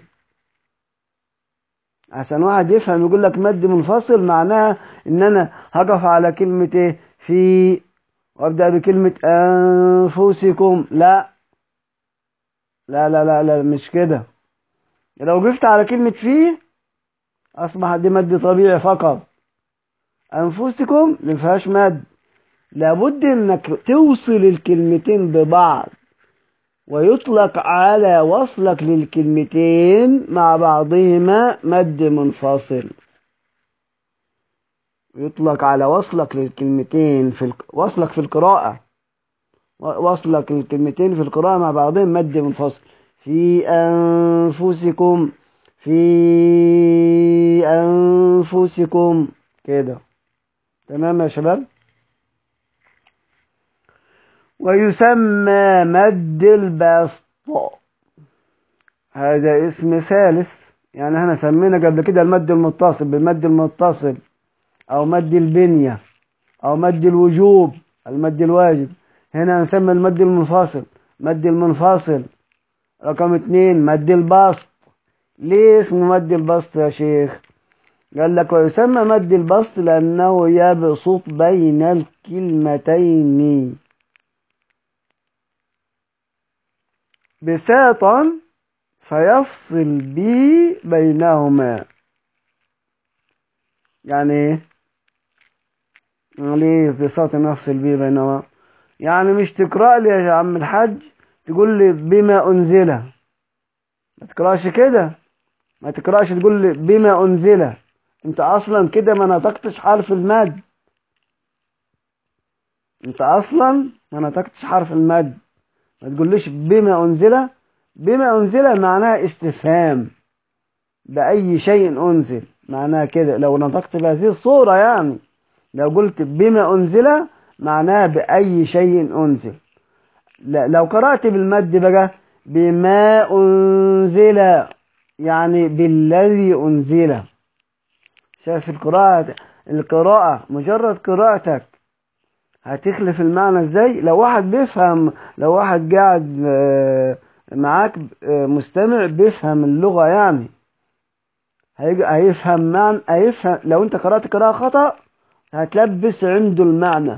Speaker 1: عشان واحد يفهم يقول لك مد منفصل معناها ان انا هقف على كلمة ايه في وابدأ بكلمة انفسكم لا لا لا لا, لا مش كده لو وقفت على كلمة في اصبح دي مد طبيعي فقط انفسكم ما فيهاش مد لابد انك توصل الكلمتين ببعض ويطلق على وصلك للكلمتين مع بعضهما مد منفصل يطلق على وصلك للكلمتين في الك... وصلك في القراءة و- وصلك الكلمتين في القراءة مع بعضهم مد منفصل في أنفسكم في أنفسكم كده تمام يا شباب ويسمى مد البسط هذا اسم ثالث يعني احنا سمينا قبل كده المد المتصل بالمد المتصل او مد البنية او مد الوجوب المد الواجب هنا نسمي المد المنفصل مد المنفصل رقم اتنين مد البسط ليه اسمه مد البسط يا شيخ قال لك ويسمى مد البسط لأنه يبسط بين الكلمتين بساطا فيفصل به بينهما يعني ايه يعني ايه بساط يفصل به بينهما يعني مش تقرأ لي يا عم الحاج تقول لي بما أنزل ما تقرأش كده ما تقرأش تقول لي بما أنزل انت اصلا كده ما نطقتش حرف المد انت اصلا ما نطقتش حرف المد ما تقوليش بما انزل بما انزل معناها استفهام باي شيء انزل معناها كده لو نطقت بهذه الصورة يعني لو قلت بما انزل معناها باي شيء انزل لا لو قرأت بالمد بقى بما انزل يعني بالذي انزل شايف القراءة القراءة مجرد قراءتك هتخلف المعنى ازاي لو واحد بيفهم لو واحد قاعد آه، معاك آه، مستمع بيفهم اللغة يعني هيجي هيفهم معنى هيفهم لو انت قرأت قراءة خطأ هتلبس عنده المعنى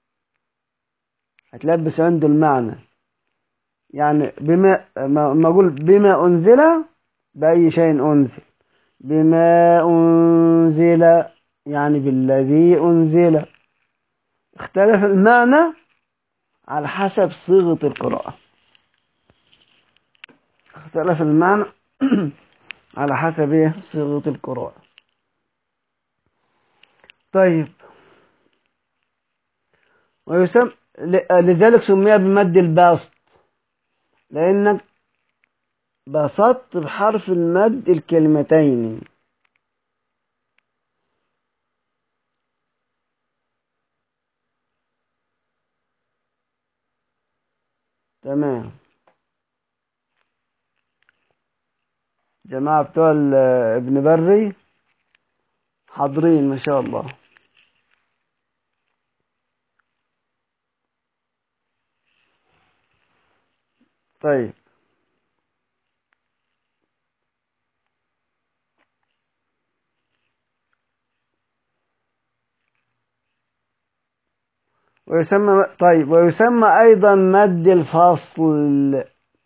Speaker 1: هتلبس عنده المعنى يعني بما ما ما اقول بما انزل بأي شيء انزل بما أنزل يعني بالذي أنزل اختلف المعنى على حسب صيغة القراءة اختلف المعنى على حسب ايه صيغة القراءة طيب ويسمى لذلك سمي بمد البسط لأنك بسطت بحرف المد الكلمتين تمام جماعة بتوع ال- ابن بري حاضرين ما شاء الله طيب ويسمى طيب ويسمى أيضا مد الفصل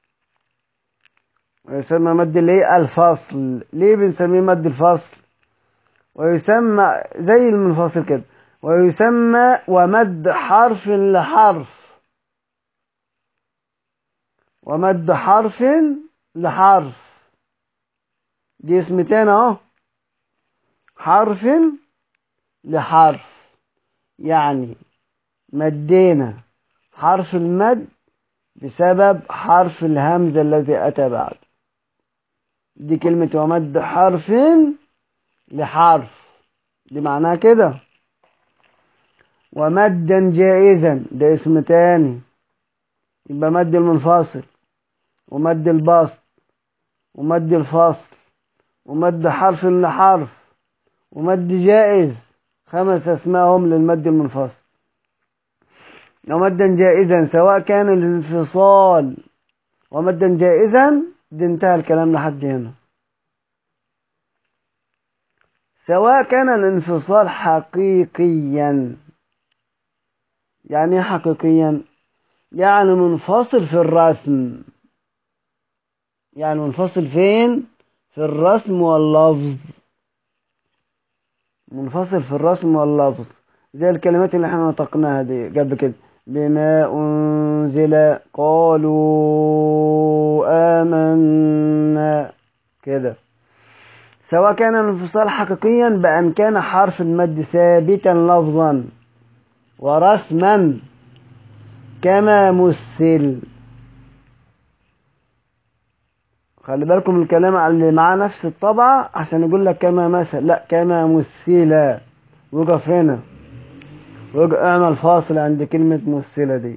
Speaker 1: ويسمى مد الايه الفصل ليه بنسميه مد الفصل ويسمى زي المنفصل كده ويسمى ومد حرف لحرف ومد حرف لحرف دي اسم تاني اهو حرف لحرف يعني مدينا حرف المد بسبب حرف الهمزة الذي أتى بعد دي كلمة ومد حرف لحرف دي معناها كده ومدا جائزا ده اسم تاني يبقى مد المنفصل ومد البسط ومد الفصل ومد حرف لحرف ومد جائز خمس اسماء هم للمد المنفصل ومدا جائزا سواء كان الانفصال ومدا جائزا دي انتهى الكلام لحد هنا سواء كان الانفصال حقيقيا يعني ايه حقيقيا يعني منفصل في الرسم يعني منفصل فين في الرسم واللفظ منفصل في الرسم واللفظ زي الكلمات اللي احنا نطقناها دي قبل كده بما أنزل قالوا آمنا كده سواء كان الانفصال حقيقيا بأن كان حرف المد ثابتا لفظا ورسما كما مثل خلي بالكم الكلام اللي معاه نفس الطبعة عشان يقول لك كما مثل لا كما مثلة وقف هنا وقف اعمل فاصل عند كلمة مثلة دي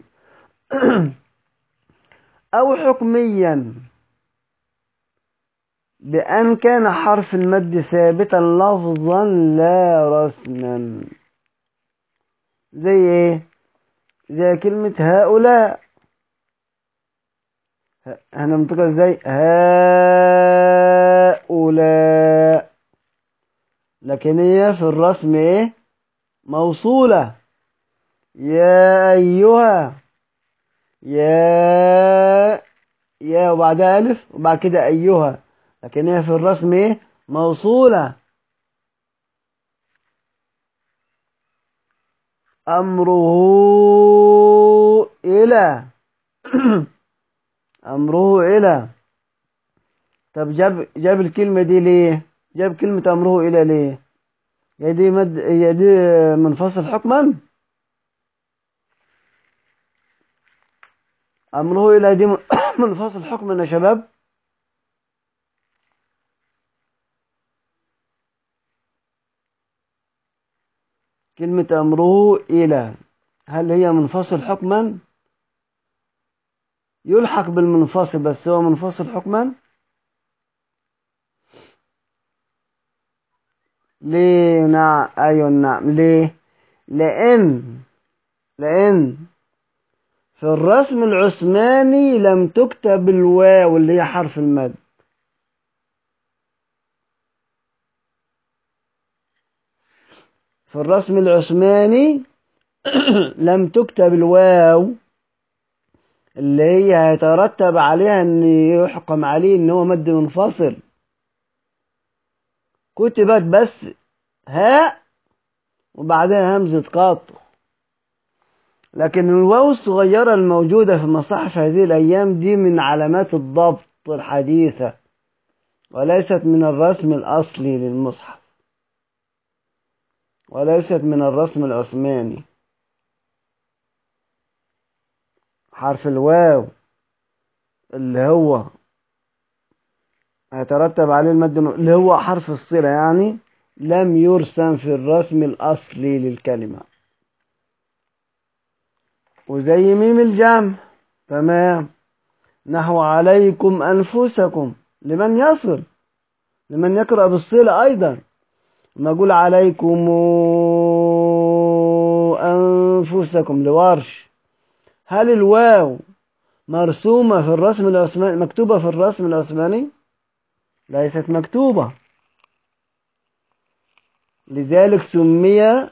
Speaker 1: أو حكميا بأن كان حرف المد ثابتا لفظا لا رسما زي ايه زي كلمة هؤلاء هننطقها ازاي هؤلاء لكن هي في الرسم ايه موصولة يا أيها يا يا وبعدها ألف وبعد كده أيها لكن هي في الرسم ايه موصولة أمره إلى أمره إلى طب جاب جاب الكلمة دي ليه؟ جاب كلمة أمره إلى ليه؟ هي دي مد هي دي منفصل حكما؟ أمره إلى دي منفصل حكما يا شباب؟ كلمة أمره إلى هل هي منفصل حكما؟ يلحق بالمنفصل بس هو منفصل حكما ليه نعم أيوة نعم ليه لأن لأن في الرسم العثماني لم تكتب الواو اللي هي حرف المد في الرسم العثماني لم تكتب الواو اللي هي هيترتب عليها ان يحكم عليه ان هو مد منفصل كتبت بس هاء وبعدها همزة قاطع لكن الواو الصغيرة الموجودة في مصاحف هذه الأيام دي من علامات الضبط الحديثة وليست من الرسم الأصلي للمصحف وليست من الرسم العثماني حرف الواو اللي هو هيترتب عليه المد اللي هو حرف الصلة يعني لم يرسم في الرسم الأصلي للكلمة وزي ميم الجمع تمام نحو عليكم أنفسكم لمن يصل لمن يقرأ بالصلة أيضا ما أقول عليكم أنفسكم لورش هل الواو مرسومة في الرسم العثماني مكتوبة في الرسم العثماني ليست مكتوبة لذلك سمي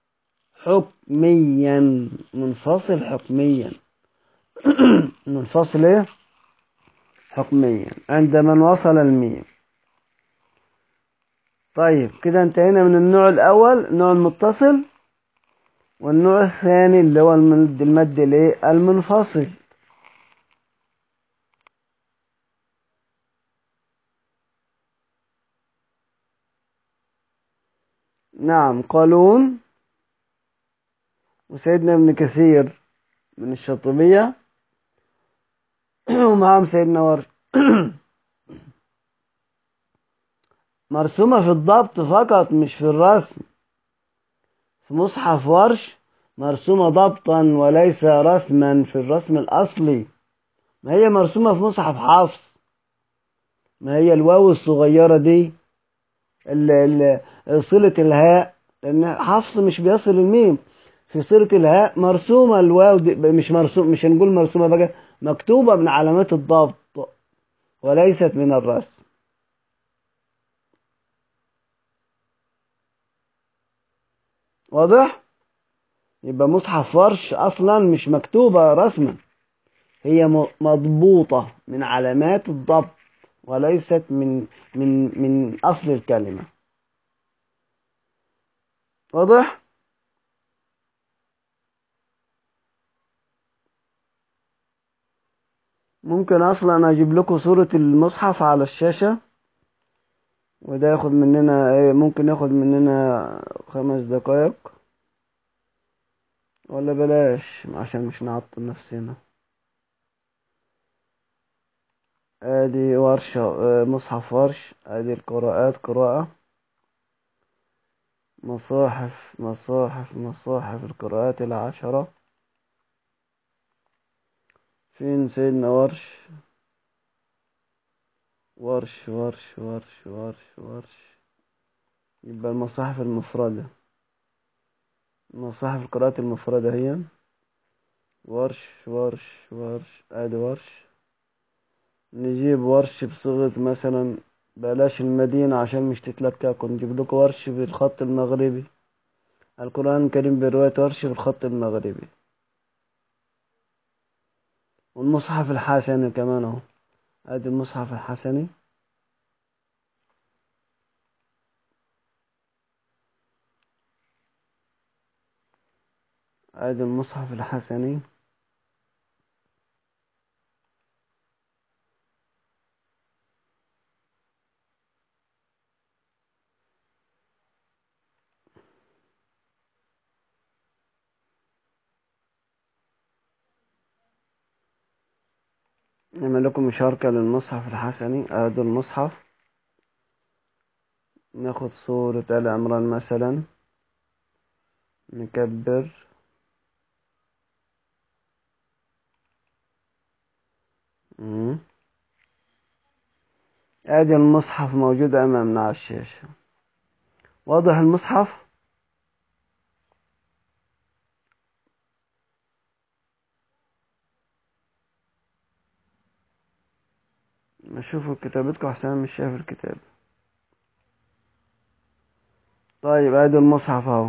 Speaker 1: حكميا منفصل حكميا منفصل ايه حكميا عند من وصل الميم طيب كده انتهينا من النوع الاول النوع المتصل والنوع الثاني اللي هو المد المد الايه المنفصل نعم قالون وسيدنا ابن كثير من الشاطبية ومعهم سيدنا ورش مرسومة في الضبط فقط مش في الرسم في مصحف ورش مرسومة ضبطا وليس رسما في الرسم الأصلي ما هي مرسومة في مصحف حفص ما هي الواو الصغيرة دي ال ال صلة الهاء لأن حفص مش بيصل الميم في صلة الهاء مرسومة الواو دي مش مرسوم مش هنقول مرسومة بقى مكتوبة من علامات الضبط وليست من الرسم واضح يبقى مصحف ورش اصلا مش مكتوبة رسما هي مضبوطة من علامات الضبط وليست من من من اصل الكلمة واضح ممكن اصلا اجيب لكم صورة المصحف على الشاشة وده ياخد مننا ايه ممكن ياخد مننا خمس دقايق ولا بلاش عشان مش نعطل نفسنا ادي ورشة آه، مصحف ورش ادي القراءات قراءة مصاحف مصاحف مصاحف القراءات العشرة فين سيدنا ورش ورش ورش ورش ورش ورش يبقى المصاحف المفردة مصاحف القراءات المفردة هي ورش ورش ورش ادي ورش نجيب ورش بصيغة مثلا بلاش المدينة عشان مش تتلككوا نجيب لكم ورش بالخط المغربي القرآن الكريم برواية ورش بالخط المغربي والمصحف الحسني كمان اهو ادي المصحف الحسني ادي المصحف الحسني نعمل لكم مشاركة للمصحف الحسني ادي المصحف ناخد صورة آل عمران مثلا نكبر مم. ادي المصحف موجود امامنا على الشاشة واضح المصحف اشوفوا كتابتكم احسن أنا مش شايف الكتاب طيب ادي المصحف اهو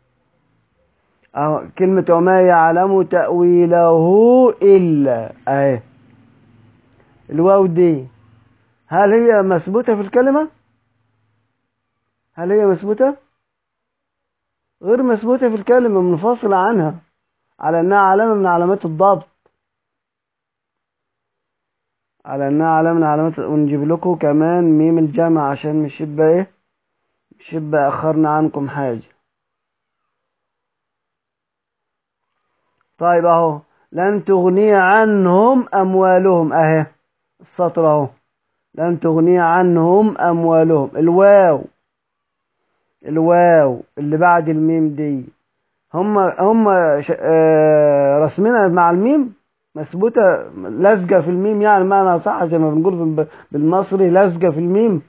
Speaker 1: اهو كلمة وما يعلم تأويله إلا اهي الواو دي هل هي مثبوتة في الكلمة؟ هل هي مثبوتة؟ غير مثبوتة في الكلمة منفصلة عنها على انها علامة من علامات الضبط على انها علامة من علامات ونجيب لكم كمان ميم الجمع عشان مش يبقى ايه مش يبقى اخرنا عنكم حاجة طيب اهو لن تغني عنهم اموالهم اهي السطر اهو لن تغني عنهم اموالهم الواو الواو اللي بعد الميم دي هم هم ش... آه رسمنا مع الميم مثبوتة لزجة في الميم يعني معنى صح زي ما بنقول بال- بالمصري لزجة في الميم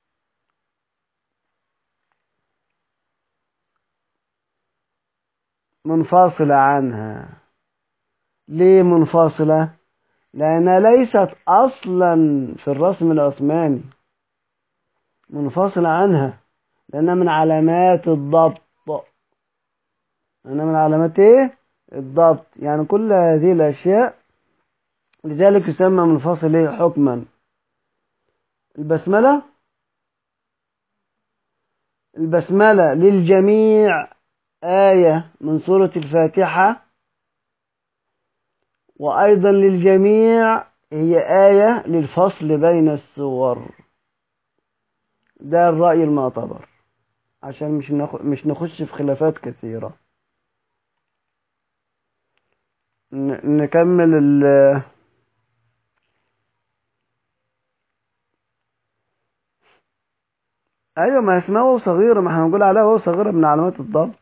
Speaker 1: منفصلة عنها ليه منفصلة؟ لأنها ليست أصلا في الرسم العثماني منفصلة عنها لأنها من علامات الضبط لأنها من علامات إيه؟ الضبط يعني كل هذه الأشياء لذلك يسمى منفصل إيه؟ حكما البسملة البسملة للجميع آية من سورة الفاتحة وأيضا للجميع هي آية للفصل بين السور ده الرأي المعتبر عشان مش نخ... مش نخش في خلافات كثيرة ن... نكمل ال أيوة ما اسمها واو صغيرة ما احنا بنقول عليها واو صغيرة من علامات الضبط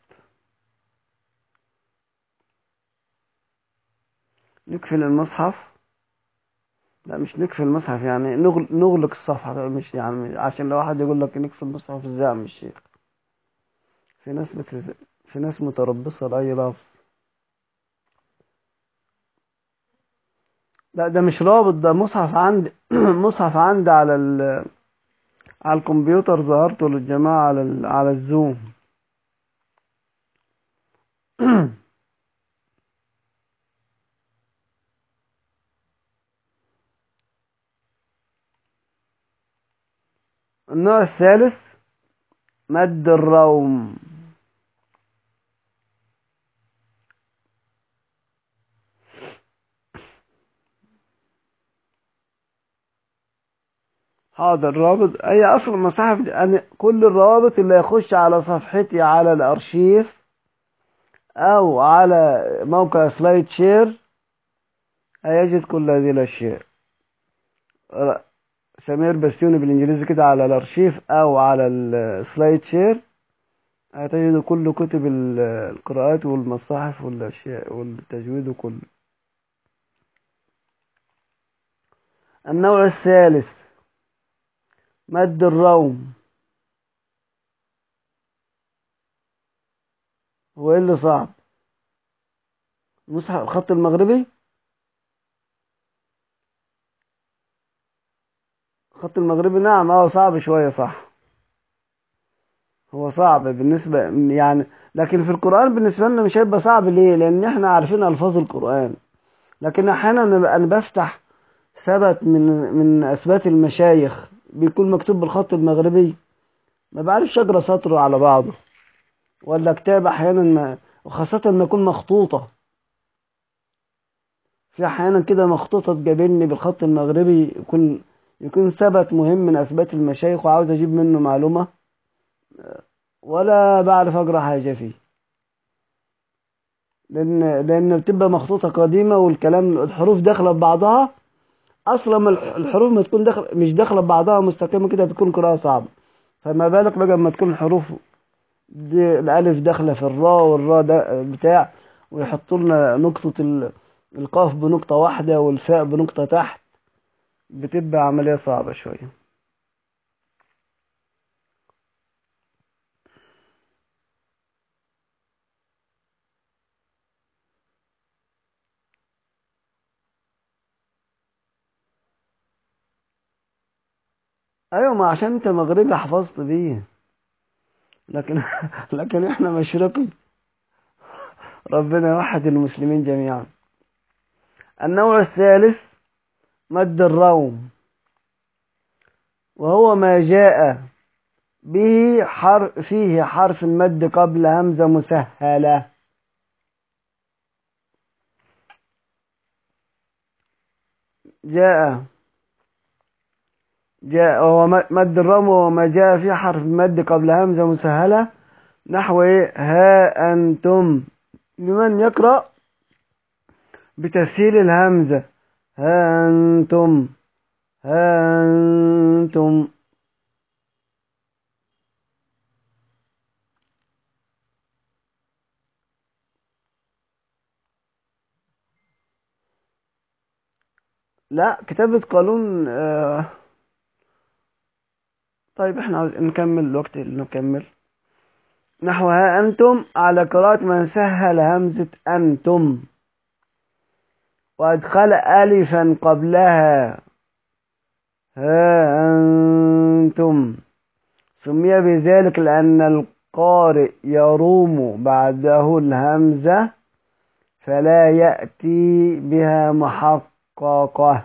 Speaker 1: نقفل المصحف لا مش نقفل المصحف يعني نغل... نغلق الصفحة مش يعني عشان لو واحد يقول لك نقفل المصحف ازاي يا عم الشيخ في ناس بت... في ناس متربصة لأي لفظ لا ده مش رابط ده مصحف عندي مصحف عندي على ال... على الكمبيوتر ظهرته للجماعة على ال... على الزوم النوع الثالث مد الروم حاضر رابط هي اصلا المصاحف دي أنا كل الروابط اللي يخش على صفحتي على الارشيف او على موقع سلايد شير هيجد كل هذه الاشياء ر- سمير بسيوني بالانجليزي كده على الارشيف او على السلايد شير هتجد كل كتب ال- القراءات والمصاحف والاشياء والتجويد وكله النوع الثالث مد الروم هو ايه اللي صعب المصحف الخط المغربي الخط المغربي نعم اه صعب شوية صح هو صعب بالنسبة يعني لكن في القرآن بالنسبة لنا مش هيبقى صعب ليه لأن احنا عارفين ألفاظ القرآن لكن أحيانا أنا أنا بفتح ثبت من من أثبات المشايخ بيكون مكتوب بالخط المغربي ما بعرفش أقرأ سطره على بعضه ولا كتاب أحيانا ما وخاصة لما يكون مخطوطة في أحيانا كده مخطوطة تقابلني بالخط المغربي يكون يكون ثبت مهم من أثبات المشايخ وعاوز أجيب منه معلومة ولا بعرف أقرأ حاجة فيه لأن لأن بتبقى مخطوطة قديمة والكلام الحروف داخلة ببعضها أصلا ما الح- الحروف ما تكون داخل مش داخلة ببعضها مستقيمة كده بتكون قراءة صعبة فما بالك بقى لما تكون الحروف دي الألف داخلة في الراء والراء ده بتاع ويحطوا لنا نقطة ال- القاف بنقطة واحدة والفاء بنقطة تحت بتبقى عملية صعبة شوية ايوه ما عشان انت مغربي حفظت بيه لكن لكن احنا مشرقي ربنا يوحد المسلمين جميعا النوع الثالث مد الروم وهو ما جاء به حرف فيه حرف المد قبل همزة مسهلة جاء جاء هو م- مد الروم وما جاء فيه حرف المد قبل همزة مسهلة نحو إيه؟ ها أنتم لمن يقرأ بتسهيل الهمزة ها أنتم ها أنتم لا كتابة قانون آه طيب احنا عاوز- نكمل الوقت اللي نكمل نحو ها أنتم على قراءة من سهل همزة أنتم وأدخل ألفا قبلها ها أنتم سمي بذلك لأن القارئ يروم بعده الهمزة فلا يأتي بها محققة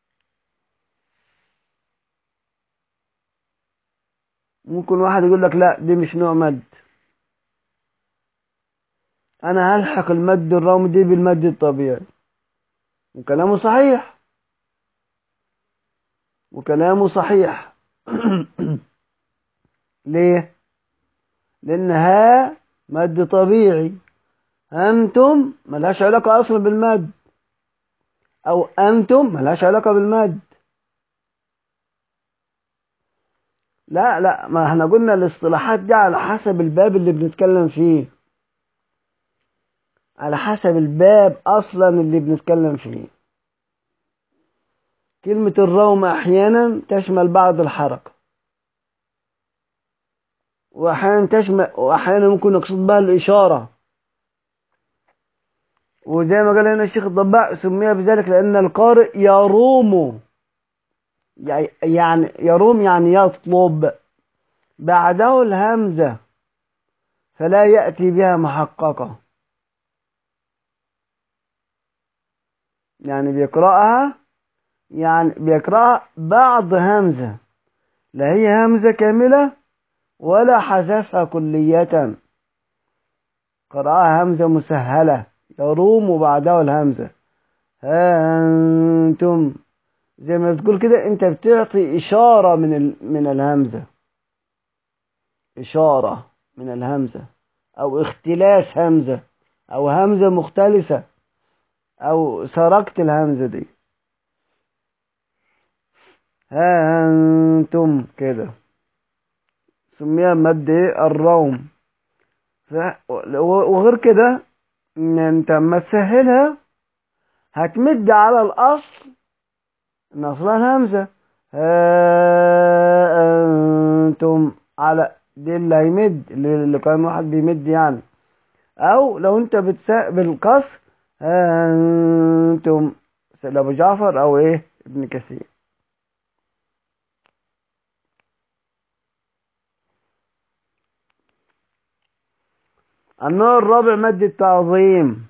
Speaker 1: ممكن واحد يقول لك لا دي مش نوع مد انا هلحق المد الرومي دي بالمد الطبيعي وكلامه صحيح وكلامه صحيح ليه لان ها مد طبيعي انتم ملهاش علاقة اصلا بالمد او انتم ملهاش علاقة بالمد لا لا ما احنا قلنا الاصطلاحات دي على حسب الباب اللي بنتكلم فيه على حسب الباب اصلا اللي بنتكلم فيه كلمة الروم احيانا تشمل بعض الحركة واحيانا تشمل واحيانا ممكن نقصد بها الاشارة وزي ما قال هنا الشيخ الضباع سمي بذلك لان القارئ يروم يعني يروم يعني يطلب بعده الهمزة فلا يأتي بها محققة يعني بيقرأها يعني بيقرأها بعض همزة لا هي همزة كاملة ولا حذفها كلية قرأها همزة مسهلة يروم بعده الهمزة ها أنتم زي ما بتقول كده انت بتعطي اشارة من ال... من الهمزة اشارة من الهمزة او اختلاس همزة او همزة مختلسة او سرقت الهمزة دي ها انتم كده سميها مد ايه الروم ف... وغير كده ان انت اما تسهلها هتمد على الاصل ان اصلها الهمزه ها انتم على دي اللي هيمد اللي كان واحد بيمد يعني او لو انت بتسا بالقصر ها انتم ابو جعفر او ايه ابن كثير النوع الرابع مد التعظيم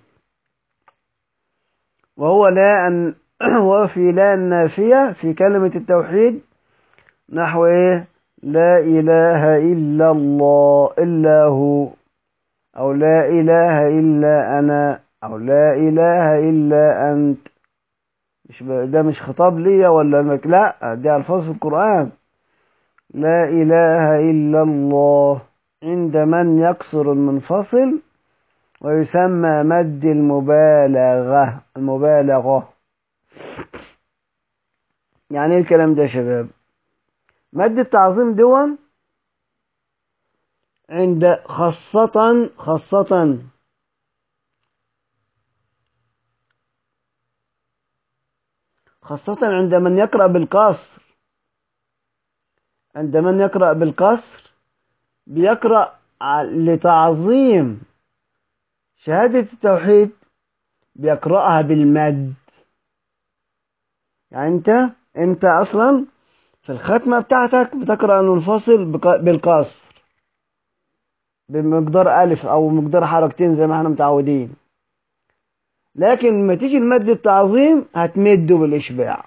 Speaker 1: وهو لا أن وفي لا النافية في كلمة التوحيد نحو إيه لا إله إلا الله إلا هو أو لا إله إلا أنا أو لا إله إلا أنت مش ده مش خطاب ليا ولا مك لا دي ألفاظ في القرآن لا إله إلا الله عند من يكسر المنفصل ويسمى مد المبالغة المبالغة يعني ايه الكلام ده يا شباب مد التعظيم دون عند خاصة خاصة خاصة عند من يقرأ بالقصر عند من يقرأ بالقصر بيقرأ لتعظيم شهادة التوحيد بيقرأها بالمد يعني انت انت اصلا في الختمة بتاعتك بتقرأ المنفصل بالقصر بمقدار ألف أو مقدار حركتين زي ما احنا متعودين لكن لما تيجي المد التعظيم هتمده بالإشباع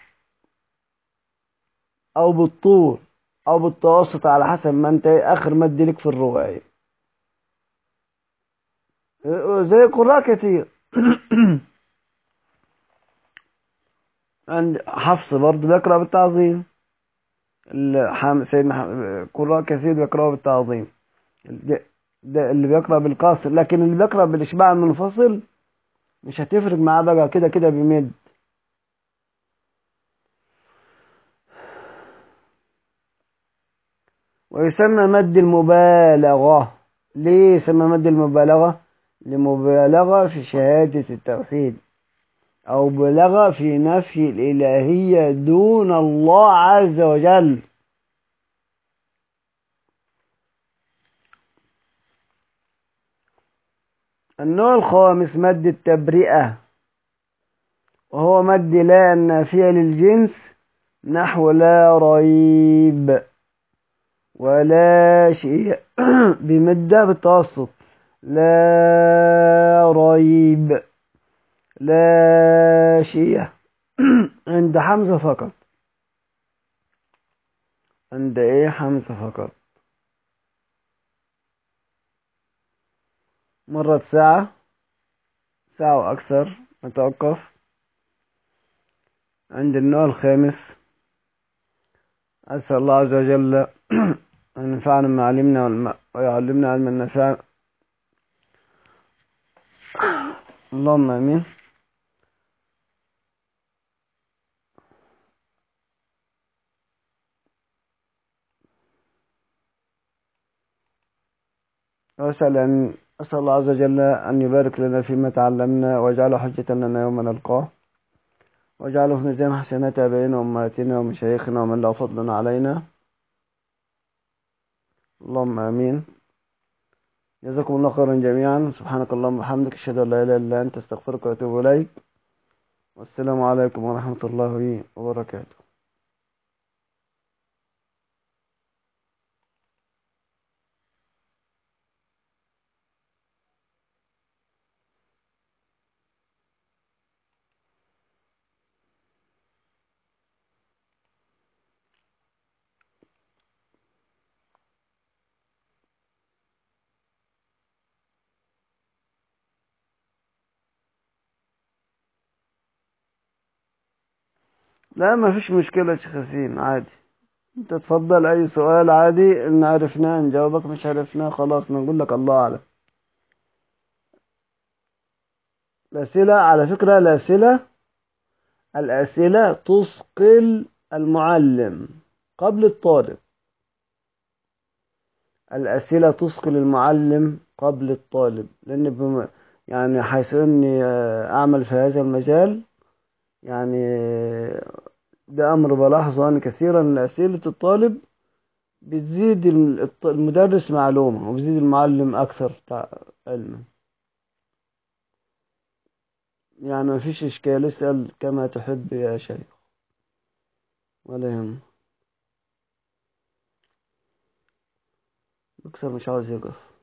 Speaker 1: أو بالطول أو بالتوسط على حسب ما أنت آخر مد لك في الرواية زي قراء كتير عند حفص برضه بيقرأ بالتعظيم سيدنا قراء كثير بيقرأوا بالتعظيم ده اللي بيقرأ بالقاصر لكن اللي بيقرأ بالإشباع المنفصل مش هتفرق معاه بقى كده كده بيمد ويسمى مد المبالغة ليه يسمى مد المبالغة لمبالغة في شهادة التوحيد أو بلغة في نفي الإلهية دون الله عز وجل النوع الخامس مد التبرئة وهو مد لا النافية للجنس نحو لا ريب ولا شيء بمدة بالتوسط لا ريب لا شيء عند حمزة فقط عند ايه حمزة فقط مرت ساعة ساعة وأكثر نتوقف عند النوع الخامس أسأل الله عز وجل أن ينفعنا ما علمنا ويعلمنا علما نافعا اللهم آمين وأسأل أن أسأل الله عز وجل أن يبارك لنا فيما تعلمنا ويجعله حجة لنا يوم نلقاه واجعله في ميزان حسنات آبائنا وأمهاتنا ومشايخنا ومن له فضل علينا اللهم آمين جزاكم الله خيرا جميعا سبحانك اللهم وبحمدك أشهد أن لا إله إلا أنت أستغفرك وأتوب إليك والسلام عليكم ورحمة الله وبركاته لا ما فيش مشكلة يا شيخ ياسين عادي انت تفضل اي سؤال عادي ان عرفناه نجاوبك مش عرفناه خلاص نقول لك الله اعلم الأسئلة على فكرة الأسئلة الأسئلة تثقل المعلم قبل الطالب الأسئلة تثقل المعلم قبل الطالب لأن بم... يعني حيث إني أعمل في هذا المجال يعني ده أمر بلاحظه أنا كثيرا إن أسئلة الطالب بتزيد الط- المدرس معلومة وبتزيد المعلم أكثر تع- علما يعني ما فيش إشكال اسأل كما تحب يا شيخ ولا يهم بكسر مش عاوز يقف